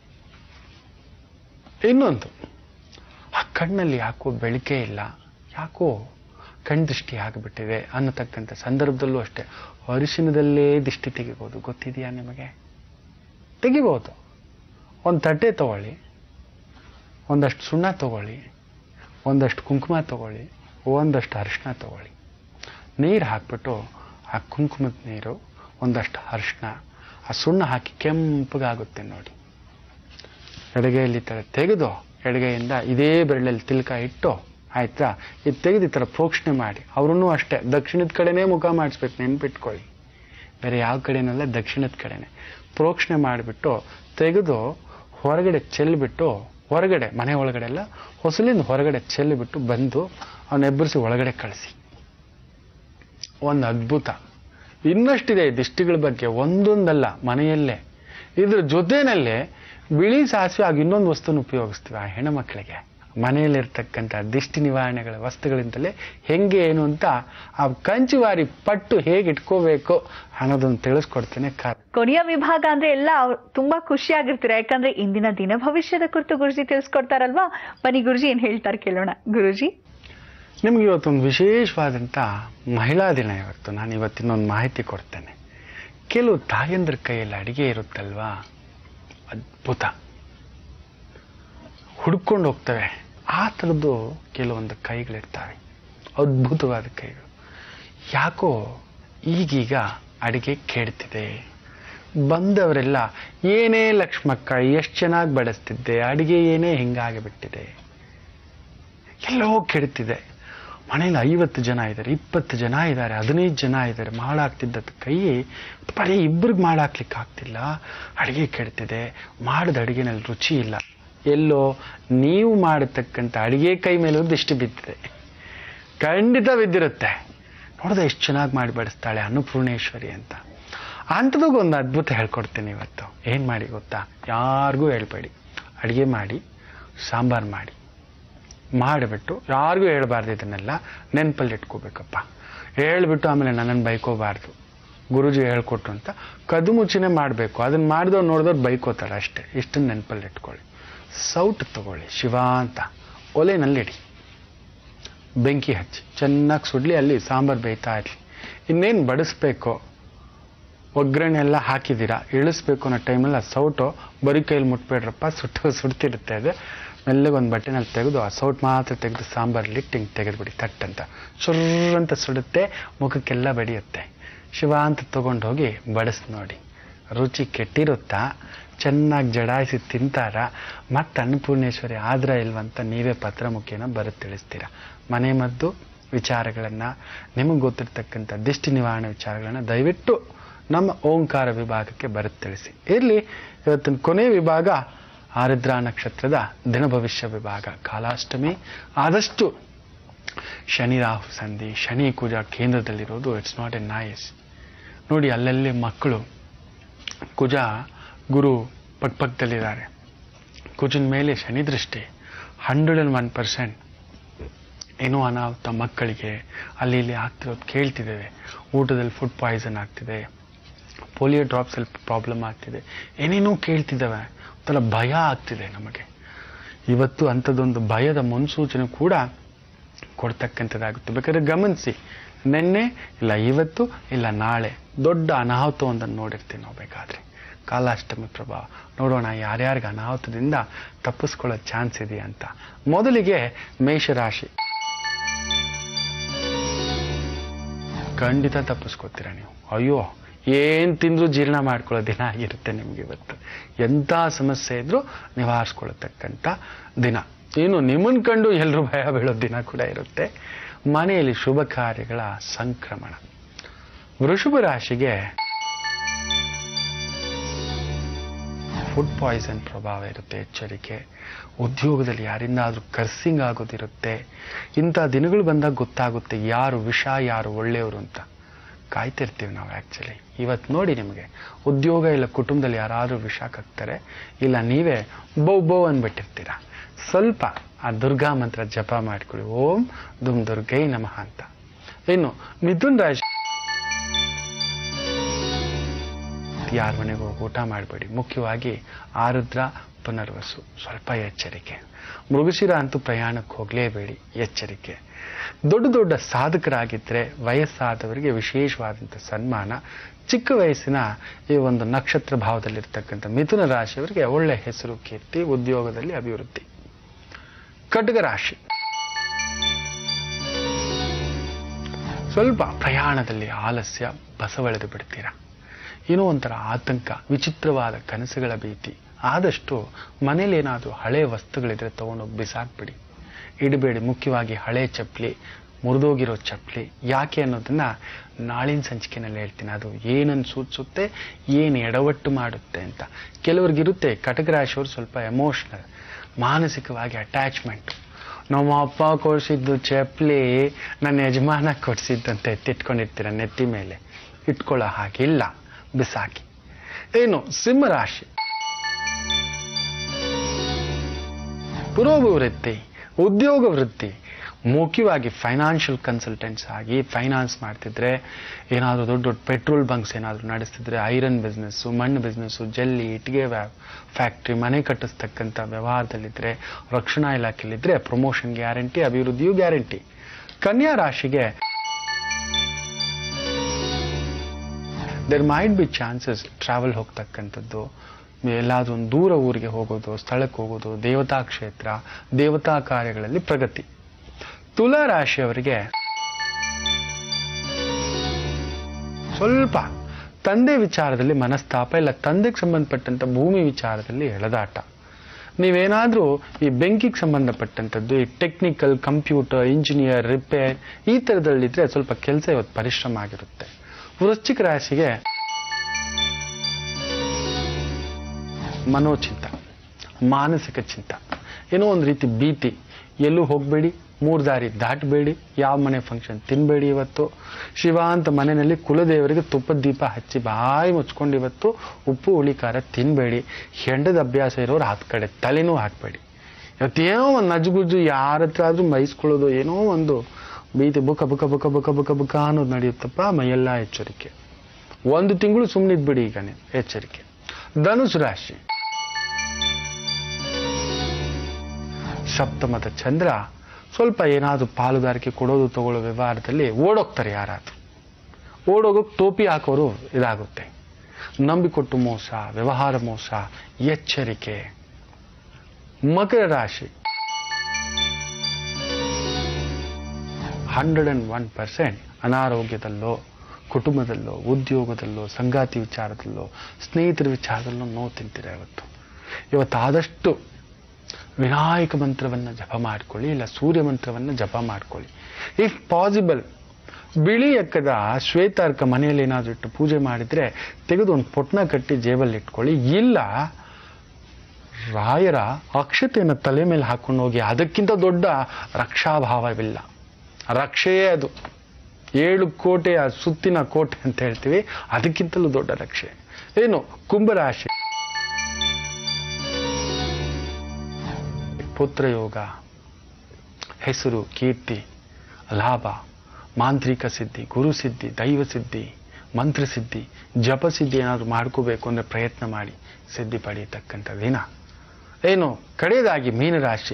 ಇನ್ನೊಂದು ಆ ಕಣ್ಣಲ್ಲಿ ಯಾಕೋ ಬೆಳಕೆ ಇಲ್ಲ ಯಾಕೋ ಕಣ್ ದೃಷ್ಟಿ ಆಗಿಬಿಟ್ಟಿದೆ ಅನ್ನತಕ್ಕಂಥ ಸಂದರ್ಭದಲ್ಲೂ ಅಷ್ಟೇ ಅರಿಶಿನದಲ್ಲೇ ದಿಷ್ಟಿ ತೆಗಿಬೋದು ಗೊತ್ತಿದೆಯಾ ನಿಮಗೆ ತೆಗಿಬೋದು ಒಂದು ತಟ್ಟೆ ತಗೊಳ್ಳಿ ಒಂದಷ್ಟು ಸುಣ್ಣ ತಗೊಳ್ಳಿ ಒಂದಷ್ಟು ಕುಂಕುಮ ತಗೊಳ್ಳಿ ಒಂದಷ್ಟು ಅರಿಶಿನ ತಗೊಳ್ಳಿ ನೀರು ಹಾಕ್ಬಿಟ್ಟು ಆ ಕುಂಕುಮದ ನೀರು ಒಂದಷ್ಟು ಅರಿಶಿನ ಆ ಸುಣ್ಣ ಹಾಕಿ ಕೆಂಪಗಾಗುತ್ತೆ ನೋಡಿ ಎಡಗೈಯಲ್ಲಿ ಈ ಥರ ತೆಗೆದು ಎಡಗೈಯಿಂದ ಇದೇ ಬೆರಳಲ್ಲಿ ತಿಲ್ಕ ಇಟ್ಟು ಆಯ್ತಾ ಇದು ತೆಗೆದು ಈ ಥರ ಪ್ರೋಕ್ಷಣೆ ಮಾಡಿ ಅವ್ರನ್ನೂ ಅಷ್ಟೇ ದಕ್ಷಿಣದ ಕಡೆನೇ ಮುಖ ಮಾಡಿಸ್ಬೇಕು ನೆನ್ಪಿಟ್ಕೊಳ್ಳಿ ಬೇರೆ ಯಾವ ಕಡೆನಲ್ಲ ದಕ್ಷಿಣದ ಕಡೆನೆ ಪ್ರೋಕ್ಷಣೆ ಮಾಡಿಬಿಟ್ಟು ತೆಗೆದು ಹೊರಗಡೆ ಚೆಲ್ಬಿಟ್ಟು ಹೊರಗಡೆ ಮನೆ ಒಳಗಡೆ ಎಲ್ಲ ಹೊಸಲಿಂದ ಹೊರಗಡೆ ಚೆಲ್ಬಿಟ್ಟು ಬಂದು ಅವನ್ನ ಎಬ್ಬರಿಸಿ ಒಳಗಡೆ ಕಳಿಸಿ ಒಂದು ಅದ್ಭುತ ಇನ್ನಷ್ಟಿದೆ ಈ ದಿಷ್ಟಿಗಳ ಬಗ್ಗೆ ಒಂದೊಂದಲ್ಲ ಮನೆಯಲ್ಲೇ ಇದ್ರ ಜೊತೆನಲ್ಲೇ ಬಿಳಿ ಸಾಸಿವೆ ಆಗ ಇನ್ನೊಂದು ವಸ್ತುನ ಉಪಯೋಗಿಸ್ತೀವಿ ಆ ಹೆಣ್ಣುಮಕ್ಕಳಿಗೆ ಮನೆಯಲ್ಲಿರ್ತಕ್ಕಂಥ ದಿಷ್ಟಿ ನಿವಾರಣೆಗಳ ವಸ್ತುಗಳಿಂದಲೇ ಹೆಂಗೆ ಏನು ಅಂತ ಆ ಕಂಚುವಾರಿ ಪಟ್ಟು ಹೇಗೆ ಇಟ್ಕೋಬೇಕು ಅನ್ನೋದನ್ನು ತಿಳಿಸ್ಕೊಡ್ತೇನೆ ಕಾ
ಕೊನೆಯ ವಿಭಾಗ ಅಂದ್ರೆ ಎಲ್ಲ ಅವ್ರು ತುಂಬಾ ಖುಷಿಯಾಗಿರ್ತೀರ ಯಾಕಂದ್ರೆ ಇಂದಿನ ದಿನ ಭವಿಷ್ಯದ ಕುರಿತು ಗುರುಜಿ ತಿಳಿಸ್ಕೊಡ್ತಾರಲ್ವಾ ಬನ್ನಿ ಗುರುಜಿ ಏನ್ ಹೇಳ್ತಾರೆ ಕೇಳೋಣ ಗುರುಜಿ
ನಿಮ್ಗೆ ಇವತ್ತೊಂದು ವಿಶೇಷವಾದಂಥ ಮಹಿಳಾ ದಿನ ಇವತ್ತು ನಾನು ಇವತ್ತಿನೊಂದು ಮಾಹಿತಿ ಕೊಡ್ತೇನೆ ಕೆಲವು ತಾಯಂದ್ರ ಕೈಯಲ್ಲಿ ಅಡಿಗೆ ಇರುತ್ತಲ್ವಾ ಅದ್ಭುತ ಹುಡ್ಕೊಂಡು ಹೋಗ್ತವೆ ಆ ಥರದ್ದು ಕೆಲವೊಂದು ಕೈಗಳಿರ್ತವೆ ಅದ್ಭುತವಾದ ಕೈಗಳು ಯಾಕೋ ಈಗೀಗ ಅಡಿಗೆ ಕೇಳ್ತಿದೆ ಬಂದವರೆಲ್ಲ ಏನೇ ಲಕ್ಷ್ಮಕ್ಕ ಎಷ್ಟು ಚೆನ್ನಾಗಿ ಬಡಿಸ್ತಿದ್ದೆ ಅಡಿಗೆ ಏನೇ ಹಿಂಗಾಗಿಬಿಟ್ಟಿದೆ ಎಲ್ಲೋ ಕೆಡ್ತಿದೆ ಮನೇಲಿ ಐವತ್ತು ಜನ ಇದ್ದಾರೆ ಇಪ್ಪತ್ತು ಜನ ಇದ್ದಾರೆ ಹದಿನೈದು ಜನ ಇದ್ದಾರೆ ಮಾಡಾಕ್ತಿದ್ದದ ಕೈ ಬರೀ ಇಬ್ಬರಿಗೆ ಮಾಡಾಕ್ಲಿಕ್ಕೆ ಆಗ್ತಿಲ್ಲ ಅಡಿಗೆ ಕೆಡ್ತಿದೆ ಮಾಡಿದ ಅಡಿಗೆನಲ್ಲಿ ರುಚಿ ಇಲ್ಲ ಎಲ್ಲೋ ನೀವು ಮಾಡತಕ್ಕಂಥ ಅಡಿಗೆ ಕೈ ಮೇಲೆ ದಿಷ್ಟಿ ಬಿದ್ದಿದೆ ಖಂಡಿತ ಬಿದ್ದಿರುತ್ತೆ ನೋಡಿದ್ರೆ ಎಷ್ಟು ಚೆನ್ನಾಗಿ ಮಾಡಿ ಬಡಿಸ್ತಾಳೆ ಅನ್ನಪೂರ್ಣೇಶ್ವರಿ ಅಂತ ಅಂಥದಾಗ ಒಂದು ಅದ್ಭುತ ಹೇಳ್ಕೊಡ್ತೀನಿ ಇವತ್ತು ಏನು ಮಾಡಿ ಗೊತ್ತಾ ಯಾರಿಗೂ ಹೇಳ್ಬೇಡಿ ಅಡುಗೆ ಮಾಡಿ ಸಾಂಬಾರು ಮಾಡಿ ಮಾಡಿಬಿಟ್ಟು ಯಾರಿಗೂ ಹೇಳ್ಬಾರ್ದು ಇದನ್ನೆಲ್ಲ ನೆನಪಲ್ಲಿ ಇಟ್ಕೋಬೇಕಪ್ಪ ಹೇಳ್ಬಿಟ್ಟು ಆಮೇಲೆ ನನ್ನನ್ನು ಬೈಕೋಬಾರ್ದು ಗುರುಜಿ ಹೇಳ್ಕೊಟ್ರು ಅಂತ ಕದು ಮುಚ್ಚಿನೇ ಮಾಡಬೇಕು ಅದನ್ನು ಮಾಡಿದವ್ರು ನೋಡಿದವ್ರು ಬೈಕೋತಾರೆ ಅಷ್ಟೇ ಇಷ್ಟನ್ನು ನೆನಪಲ್ಲಿ ಇಟ್ಕೊಳ್ಳಿ ಸೌಟ್ ತಗೊಳ್ಳಿ ಶಿವ ಅಂತ ಒಲೆನಲ್ಲಿಡಿ ಬೆಂಕಿ ಹಚ್ಚಿ ಚೆನ್ನಾಗಿ ಸುಡ್ಲಿ ಅಲ್ಲಿ ಸಾಂಬಾರು ಬೇಯ್ತಾ ಇರಲಿ ಇನ್ನೇನು ಬಡಿಸ್ಬೇಕು ಒಗ್ಗರಣೆ ಎಲ್ಲ ಹಾಕಿದ್ದೀರಾ ಇಳಿಸ್ಬೇಕು ಅನ್ನೋ ಟೈಮಲ್ಲಿ ಆ ಸೌಟು ಬರೀ ಕೈಯಲ್ಲಿ ಮುಟ್ಬೇಡ್ರಪ್ಪ ಸುಟ್ಟು ಸುಡ್ತಿರುತ್ತೆ ಅದು ಮೆಲ್ಲಗೆ ಒಂದು ಬಟ್ಟೆನಲ್ಲಿ ತೆಗೆದು ಆ ಸೌಟ್ ಮಾತ್ರ ತೆಗೆದು ಸಾಂಬಾರಲ್ಲಿ ಇಟ್ಟು ಹಿಂಗೆ ತೆಗೆದುಬಿಡಿ ತಟ್ ಅಂತ ಸುರ್ರ್ ಅಂತ ಸುಡುತ್ತೆ ಮುಖಕ್ಕೆಲ್ಲ ಬಡಿಯುತ್ತೆ ಶಿವ ಅಂತ ತೊಗೊಂಡು ಹೋಗಿ ಬಡಿಸ್ ನೋಡಿ ರುಚಿ ಕೆಟ್ಟಿರುತ್ತಾ ಚೆನ್ನಾಗಿ ಜಡಾಯಿಸಿ ತಿಂತಾರ ಮತ್ತೆ ಅನ್ನಪೂರ್ಣೇಶ್ವರಿ ಆದ್ರ ಇಲ್ವಂತ ನೀವೇ ಪತ್ರ ಮುಖೇನ ಬರೆದು ತಿಳಿಸ್ತೀರ ಮನೆ ಮದ್ದು ವಿಚಾರಗಳನ್ನು ನಿಮಗೆ ಗೊತ್ತಿರ್ತಕ್ಕಂಥ ದಿಷ್ಟಿ ನಿವಾರಣೆ ವಿಚಾರಗಳನ್ನು ದಯವಿಟ್ಟು ನಮ್ಮ ಓಂಕಾರ ವಿಭಾಗಕ್ಕೆ ಬರೆದು ತಿಳಿಸಿ ಇರಲಿ ಇವತ್ತಿನ ಕೊನೆಯ ವಿಭಾಗ ಆರಿದ್ರಾ ನಕ್ಷತ್ರದ ದಿನ ಭವಿಷ್ಯ ವಿಭಾಗ ಕಾಲಾಷ್ಟಮಿ ಆದಷ್ಟು ಶನಿ ರಾಹು ಸಂಧಿ ಶನಿ ಕುಜ ಕೇಂದ್ರದಲ್ಲಿರೋದು ಇಟ್ಸ್ ನಾಟ್ ಎ ನೈಸ್ ನೋಡಿ ಅಲ್ಲಲ್ಲಿ ಮಕ್ಕಳು ಕುಜ ಗುರು ಪಕ್ಕಪಕ್ಕದಲ್ಲಿದ್ದಾರೆ ಕುಜನ ಮೇಲೆ ಶನಿ ದೃಷ್ಟಿ ಹಂಡ್ರೆಡ್ ಆ್ಯಂಡ್ ಒನ್ ಪರ್ಸೆಂಟ್ ಏನೋ ಅನಾಹುತ ಮಕ್ಕಳಿಗೆ ಅಲ್ಲಿ ಇಲ್ಲಿ ಆಗ್ತಿರೋದು ಕೇಳ್ತಿದ್ದೇವೆ ಊಟದಲ್ಲಿ ಫುಡ್ ಪಾಯ್ಸನ್ ಆಗ್ತಿದೆ ಪೋಲಿಯೋ ಡ್ರಾಪ್ಸಲ್ಲಿ ಪ್ರಾಬ್ಲಮ್ ಆಗ್ತಿದೆ ಏನೇನೋ ಕೇಳ್ತಿದ್ದಾವೆ ಒಂಥರ ಭಯ ಆಗ್ತಿದೆ ನಮಗೆ ಇವತ್ತು ಅಂಥದ್ದೊಂದು ಭಯದ ಮುನ್ಸೂಚನೆ ಕೂಡ ಕೊಡ್ತಕ್ಕಂಥದ್ದಾಗುತ್ತೆ ಬೇಕಾದ್ರೆ ಗಮನಿಸಿ ನಿನ್ನೆ ಇಲ್ಲ ಇವತ್ತು ಇಲ್ಲ ನಾಳೆ ದೊಡ್ಡ ಅನಾಹುತವೊಂದನ್ನು ನೋಡಿರ್ತೀವಿ ನಾವು ಬೇಕಾದ್ರೆ ಕಾಲಾಷ್ಟಮಿ ಪ್ರಭಾವ ನೋಡೋಣ ಯಾರ್ಯಾರಿಗೆ ಅನಾಹುತದಿಂದ ತಪ್ಪಿಸ್ಕೊಳ್ಳೋ ಚಾನ್ಸ್ ಇದೆಯಾ ಅಂತ ಮೊದಲಿಗೆ ಮೇಷರಾಶಿ ಖಂಡಿತ ತಪ್ಪಿಸ್ಕೊತೀರ ನೀವು ಅಯ್ಯೋ ಏನ್ ತಿಂದ್ರು ಜೀರ್ಣ ಮಾಡ್ಕೊಳ್ಳೋ ದಿನ ಆಗಿರುತ್ತೆ ನಿಮ್ಗೆ ಇವತ್ತು ಎಂಥ ಸಮಸ್ಯೆ ಇದ್ರೂ ನಿವಾರಿಸ್ಕೊಳ್ತಕ್ಕಂಥ ದಿನ ಇನ್ನು ನಿಮ್ಮನ್ ಕಂಡು ಎಲ್ಲರೂ ಭಯ ಬೀಳೋ ದಿನ ಕೂಡ ಇರುತ್ತೆ ಮನೆಯಲ್ಲಿ ಶುಭ ಕಾರ್ಯಗಳ ಸಂಕ್ರಮಣ ವೃಷಭ ರಾಶಿಗೆ ಫುಡ್ ಪಾಯ್ಸನ್ ಪ್ರಭಾವ ಇರುತ್ತೆ ಎಚ್ಚರಿಕೆ ಉದ್ಯೋಗದಲ್ಲಿ ಯಾರಿಂದಾದ್ರೂ ಕರ್ಸಿಂಗ್ ಆಗೋದಿರುತ್ತೆ ಇಂಥ ದಿನಗಳು ಬಂದಾಗ ಗೊತ್ತಾಗುತ್ತೆ ಯಾರು ವಿಷ ಯಾರು ಒಳ್ಳೆಯವರು ಅಂತ ಕಾಯ್ತಿರ್ತೀವಿ ನಾವು ಆ್ಯಕ್ಚುಲಿ ಇವತ್ತು ನೋಡಿ ನಿಮಗೆ ಉದ್ಯೋಗ ಇಲ್ಲ ಕುಟುಂಬದಲ್ಲಿ ಯಾರಾದರೂ ವಿಷ ಕಕ್ತಾರೆ ಇಲ್ಲ ನೀವೇ ಬೌ ಬೌ ಅಂದ್ಬಿಟ್ಟಿರ್ತೀರ ಸ್ವಲ್ಪ ಆ ದುರ್ಗಾ ಮಂತ್ರ ಜಪ ಮಾಡ್ಕೊಳ್ಳಿ ಓಂ ದುಮ್ ದುರ್ಗೈ ನಮಃ ಅಂತ ಇನ್ನು ಮಿಥುನ್ ರಾಶಿ ಯಾರ ಮನೆಗೆ ಹೋಗಿ ಊಟ ಮಾಡಬೇಡಿ ಮುಖ್ಯವಾಗಿ ಆರುದ್ರ ಪುನರ್ವಸು ಸ್ವಲ್ಪ ಎಚ್ಚರಿಕೆ ಮೃಗಶಿರ ಅಂತೂ ಪ್ರಯಾಣಕ್ಕೆ ಹೋಗಲೇಬೇಡಿ ಎಚ್ಚರಿಕೆ ದೊಡ್ಡ ದೊಡ್ಡ ಸಾಧಕರಾಗಿದ್ದರೆ ವಯಸ್ಸಾದವರಿಗೆ ವಿಶೇಷವಾದಂಥ ಸನ್ಮಾನ ಚಿಕ್ಕ ವಯಸ್ಸಿನ ಈ ಒಂದು ನಕ್ಷತ್ರ ಭಾವದಲ್ಲಿರ್ತಕ್ಕಂಥ ಮಿಥುನ ರಾಶಿಯವರಿಗೆ ಒಳ್ಳೆ ಹೆಸರು ಕೀರ್ತಿ ಉದ್ಯೋಗದಲ್ಲಿ ಅಭಿವೃದ್ಧಿ ಖಡ್ಗ ರಾಶಿ ಸ್ವಲ್ಪ ಪ್ರಯಾಣದಲ್ಲಿ ಆಲಸ್ಯ ಬಸವಳೆದು ಬಿಡ್ತೀರಾ ಏನೋ ಒಂಥರ ಆತಂಕ ವಿಚಿತ್ರವಾದ ಕನಸುಗಳ ಭೀತಿ ಆದಷ್ಟು ಮನೇಲಿ ಏನಾದರೂ ಹಳೆ ವಸ್ತುಗಳಿದ್ರೆ ತಗೊಂಡೋಗಿ ಬಿಸಾಕ್ಬಿಡಿ ಇಡಬೇಡಿ ಮುಖ್ಯವಾಗಿ ಹಳೆ ಚಪ್ಪಲಿ ಮುರಿದೋಗಿರೋ ಚಪ್ಪಲಿ ಯಾಕೆ ಅನ್ನೋದನ್ನ ನಾಳಿನ ಸಂಚಿಕೆನಲ್ಲಿ ಹೇಳ್ತೀನಿ ಅದು ಏನನ್ನು ಸೂಚಿಸುತ್ತೆ ಏನು ಎಡವಟ್ಟು ಮಾಡುತ್ತೆ ಅಂತ ಕೆಲವ್ರಿಗಿರುತ್ತೆ ಕಟಕರಾಶಿಯವರು ಸ್ವಲ್ಪ ಎಮೋಷ್ನಲ್ ಮಾನಸಿಕವಾಗಿ ಅಟ್ಯಾಚ್ಮೆಂಟ್ ನಮ್ಮ ಅಪ್ಪ ಕೊಡಿಸಿದ್ದು ಚಪ್ಪಲಿ ನನ್ನ ಯಜಮಾನ ಕೊಡಿಸಿದ್ದು ಅಂತ ಎತ್ತಿಟ್ಕೊಂಡಿರ್ತೀರ ನೆತ್ತಿ ಮೇಲೆ ಇಟ್ಕೊಳ್ಳೋ ಹಾಗಿಲ್ಲ ಬಿಸಾಕಿ ಏನು ಸಿಂಹರಾಶಿ ಪುರೋಭಿವೃದ್ಧಿ ಉದ್ಯೋಗ ವೃದ್ಧಿ ಮುಖ್ಯವಾಗಿ ಫೈನಾನ್ಷಿಯಲ್ ಕನ್ಸಲ್ಟೆಂಟ್ಸ್ ಆಗಿ ಫೈನಾನ್ಸ್ ಮಾಡ್ತಿದ್ರೆ ಏನಾದರೂ ದೊಡ್ಡ ದೊಡ್ಡ ಪೆಟ್ರೋಲ್ ಬಂಕ್ಸ್ ಏನಾದರೂ ನಡೆಸ್ತಿದ್ರೆ ಐರನ್ ಬಿಸ್ನೆಸ್ಸು ಮಣ್ಣು ಬಿಸ್ನೆಸ್ಸು ಜಲ್ಲಿ ಇಟ್ಟಿಗೆ ಫ್ಯಾಕ್ಟ್ರಿ ಮನೆ ಕಟ್ಟಿಸ್ತಕ್ಕಂಥ ವ್ಯವಹಾರದಲ್ಲಿದ್ದರೆ ರಕ್ಷಣಾ ಇಲಾಖೆಯಲ್ಲಿದ್ದರೆ ಪ್ರಮೋಷನ್ ಗ್ಯಾರಂಟಿ ಅಭಿವೃದ್ಧಿಯೂ ಗ್ಯಾರಂಟಿ ಕನ್ಯಾ ರಾಶಿಗೆ there might be chances travel ಹೋಗ್ತಕ್ಕಂಥದ್ದು ಎಲ್ಲಾದ್ರೂ ಒಂದು ದೂರ ಊರಿಗೆ ಹೋಗೋದು ಸ್ಥಳಕ್ಕೆ ಹೋಗೋದು ದೇವತಾ ಕ್ಷೇತ್ರ ದೇವತಾ ಕಾರ್ಯಗಳಲ್ಲಿ ಪ್ರಗತಿ ತುಲಾ ರಾಶಿಯವರಿಗೆ ಸ್ವಲ್ಪ ತಂದೆ ವಿಚಾರದಲ್ಲಿ ಮನಸ್ತಾಪ ಇಲ್ಲ ತಂದೆಗೆ ಸಂಬಂಧಪಟ್ಟಂತ ಭೂಮಿ ವಿಚಾರದಲ್ಲಿ ಎಳೆದಾಟ ನೀವೇನಾದ್ರೂ ಈ ಬೆಂಕಿಗೆ ಸಂಬಂಧಪಟ್ಟಂಥದ್ದು ಈ ಟೆಕ್ನಿಕಲ್ ಕಂಪ್ಯೂಟರ್ ಇಂಜಿನಿಯರ್ ರಿಪೇರ್ ಈ ಥರದಲ್ಲಿದ್ರೆ ಸ್ವಲ್ಪ ಕೆಲಸ ಇವತ್ತು ಪರಿಶ್ರಮ ಆಗಿರುತ್ತೆ ವೃಶ್ಚಿಕ ರಾಶಿಗೆ ಮನೋಚಿಂತ ಮಾನಸಿಕ ಚಿಂತ ಏನೋ ಒಂದು ರೀತಿ ಭೀತಿ ಎಲ್ಲೂ ಹೋಗಬೇಡಿ ಮೂರು ದಾರಿ ದಾಟಬೇಡಿ ಯಾವ ಮನೆ ಫಂಕ್ಷನ್ ತಿನ್ಬೇಡಿ ಇವತ್ತು ಶಿವ ಅಂತ ಮನೆಯಲ್ಲಿ ಕುಲದೇವರಿಗೆ ತುಪ್ಪದ ದೀಪ ಹಚ್ಚಿ ಬಾಯಿ ಮುಚ್ಕೊಂಡು ಇವತ್ತು ಉಪ್ಪು ಹುಳಿ ಖಾರ ತಿನ್ಬೇಡಿ ಹೆಂಡದ ಅಭ್ಯಾಸ ಇರೋರು ಹತ್ತು ಕಡೆ ತಲೆನೂ ಹಾಕಬೇಡಿ ಇವತ್ತೇನೋ ಒಂದು ನಜುಗುಜ್ಜು ಯಾರ ಹತ್ರ ಆದ್ರೂ ಮೈಸ್ಕೊಳ್ಳೋದು ಏನೋ ಒಂದು ಭೀತಿ ಬುಕ ಬುಕ ಬುಕ ಬುಕ ಬುಕ ಬುಕ ಅನ್ನೋದು ನಡೆಯುತ್ತಪ್ಪ ಮೈಯೆಲ್ಲ ಎಚ್ಚರಿಕೆ ಒಂದು ತಿಂಗಳು ಸುಮ್ಮನಿದ್ಬಿಡಿ ಈಗ ನೀವು ಎಚ್ಚರಿಕೆ ಧನುಸು ರಾಶಿ ಸಪ್ತಮದ ಚಂದ್ರ ಸ್ವಲ್ಪ ಏನಾದರೂ ಪಾಲುದಾರಿಕೆ ಕೊಡೋದು ತಗೊಳ್ಳೋ ವ್ಯವಹಾರದಲ್ಲಿ ಓಡೋಗ್ತಾರೆ ಯಾರಾದ್ರೂ ಓಡೋಗೋಕೆ ಟೋಪಿ ಹಾಕೋರು ಇದಾಗುತ್ತೆ ನಂಬಿಕೊಟ್ಟು ಮೋಸ ವ್ಯವಹಾರ ಮೋಸ ಎಚ್ಚರಿಕೆ ಮಕರ ರಾಶಿ ಹಂಡ್ರೆಡ್ ಅಂಡ್ ಒನ್ ಪರ್ಸೆಂಟ್ ಅನಾರೋಗ್ಯದಲ್ಲೋ ಕುಟುಂಬದಲ್ಲೋ ಉದ್ಯೋಗದಲ್ಲೋ ಸಂಗಾತಿ ವಿಚಾರದಲ್ಲೋ ಸ್ನೇಹಿತರ ವಿಚಾರದಲ್ಲೋ ನೋವು ತಿಂತೀರ ಇವತ್ತು ಇವತ್ತು ಆದಷ್ಟು ವಿನಾಯಕ ಮಂತ್ರವನ್ನು ಜಪ ಮಾಡ್ಕೊಳ್ಳಿ ಇಲ್ಲ ಸೂರ್ಯ ಮಂತ್ರವನ್ನು ಜಪ ಮಾಡ್ಕೊಳ್ಳಿ ಇಫ್ ಪಾಸಿಬಲ್ ಬಿಳಿ ಎಕ್ಕದ ಶ್ವೇತಾರ್ಕ ಮನೆಯಲ್ಲಿ ಏನಾದರೂ ಇಟ್ಟು ಪೂಜೆ ಮಾಡಿದ್ರೆ ತೆಗೆದು ಒಂದು ಪೊಟ್ನ ಕಟ್ಟಿ ಜೇಬಲ್ಲಿ ಇಟ್ಕೊಳ್ಳಿ ಇಲ್ಲ ರಾಯರ ಅಕ್ಷತೆಯನ್ನು ತಲೆ ಮೇಲೆ ಹಾಕೊಂಡು ಹೋಗಿ ಅದಕ್ಕಿಂತ ದೊಡ್ಡ ರಕ್ಷಾಭಾವವಿಲ್ಲ ರಕ್ಷೆಯೇ ಅದು ಏಳು ಕೋಟೆಯ ಸುತ್ತಿನ ಕೋಟೆ ಅಂತ ಹೇಳ್ತೀವಿ ಅದಕ್ಕಿಂತಲೂ ದೊಡ್ಡ ರಕ್ಷೆ ಏನು ಕುಂಭರಾಶಿ ಪುತ್ರಯೋಗ ಹೆಸರು ಕೀರ್ತಿ ಲಾಭ ಮಾಂತ್ರಿಕ ಸಿದ್ಧಿ ಗುರುಸಿದ್ಧಿ ದೈವ ಸಿದ್ಧಿ ಮಂತ್ರಸಿದ್ಧಿ ಜಪಸಿದ್ಧಿ ಏನಾದರೂ ಮಾಡ್ಕೋಬೇಕು ಅಂದರೆ ಪ್ರಯತ್ನ ಮಾಡಿ ಸಿದ್ಧಿ ಪಡೆಯತಕ್ಕಂಥ ದಿನ ಏನು ಕಡೆಯದಾಗಿ ಮೀನರಾಶಿ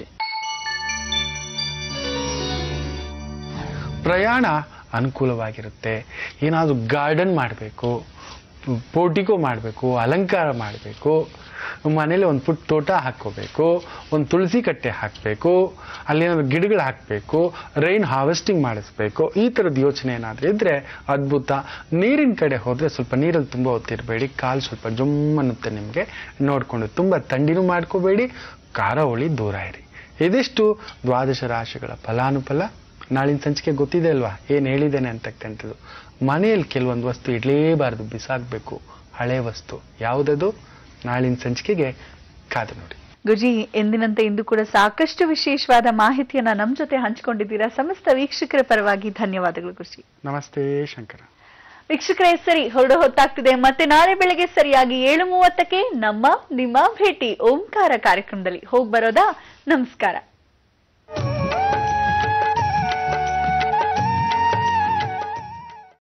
ಪ್ರಯಾಣ ಅನುಕೂಲವಾಗಿರುತ್ತೆ ಏನಾದರೂ ಗಾರ್ಡನ್ ಮಾಡಬೇಕು ಪೋಟಿಕೋ ಮಾಡಬೇಕು ಅಲಂಕಾರ ಮಾಡಬೇಕು ಮನೇಲಿ ಒಂದು ಪುಟ್ಟ ತೋಟ ಹಾಕ್ಕೋಬೇಕು ಒಂದು ತುಳಸಿ ಕಟ್ಟೆ ಹಾಕಬೇಕು ಅಲ್ಲೇನಾದ್ರು ಗಿಡಗಳು ಹಾಕಬೇಕು ರೈನ್ ಹಾರ್ವೆಸ್ಟಿಂಗ್ ಮಾಡಿಸ್ಬೇಕು ಈ ಥರದ ಯೋಚನೆ ಏನಾದರೂ ಇದ್ದರೆ ಅದ್ಭುತ ನೀರಿನ ಕಡೆ ಹೋದರೆ ಸ್ವಲ್ಪ ನೀರಲ್ಲಿ ತುಂಬ ಹೊತ್ತಿರಬೇಡಿ ಕಾಲು ಸ್ವಲ್ಪ ಜುಮ್ ಅನ್ನುತ್ತೆ ನಿಮಗೆ ನೋಡಿಕೊಂಡು ತುಂಬ ಥಂಡಿನೂ ಮಾಡ್ಕೋಬೇಡಿ ಖಾರಾವಳಿ ದೂರ ಇರಿ ಇದಿಷ್ಟು ದ್ವಾದಶ ರಾಶಿಗಳ ಫಲಾನುಫಲ ನಾಳಿನ ಸಂಚಿಕೆ ಗೊತ್ತಿದೆ ಅಲ್ವಾ ಏನು ಹೇಳಿದ್ದೇನೆ ಅಂತಕ್ಕಂಥದ್ದು ಮನೆಯಲ್ಲಿ ಕೆಲವೊಂದು ವಸ್ತು ಇಡಲೇಬಾರದು ಬಿಸಾಕಬೇಕು ಹಳೆ ವಸ್ತು ಯಾವುದದು ನಾಳಿನ ಸಂಚಿಕೆಗೆ ಕಾದು ನೋಡಿ
ಗುರುಜಿ ಎಂದಿನಂತೆ ಇಂದು ಕೂಡ ಸಾಕಷ್ಟು ವಿಶೇಷವಾದ ಮಾಹಿತಿಯನ್ನ ನಮ್ ಜೊತೆ ಹಂಚಿಕೊಂಡಿದ್ದೀರಾ ಸಮಸ್ತ ವೀಕ್ಷಕರ ಪರವಾಗಿ ಧನ್ಯವಾದಗಳು ಗುರುಜಿ
ನಮಸ್ತೆ ಶಂಕರ
ವೀಕ್ಷಕರೇ ಸರಿ ಹೊರಡು ಹೊತ್ತಾಗ್ತಿದೆ ಮತ್ತೆ ನಾಳೆ ಬೆಳಗ್ಗೆ ಸರಿಯಾಗಿ ಏಳು ಮೂವತ್ತಕ್ಕೆ ನಮ್ಮ ನಿಮ್ಮ ಭೇಟಿ ಓಂಕಾರ ಕಾರ್ಯಕ್ರಮದಲ್ಲಿ ಹೋಗ್ ಬರೋದಾ ನಮಸ್ಕಾರ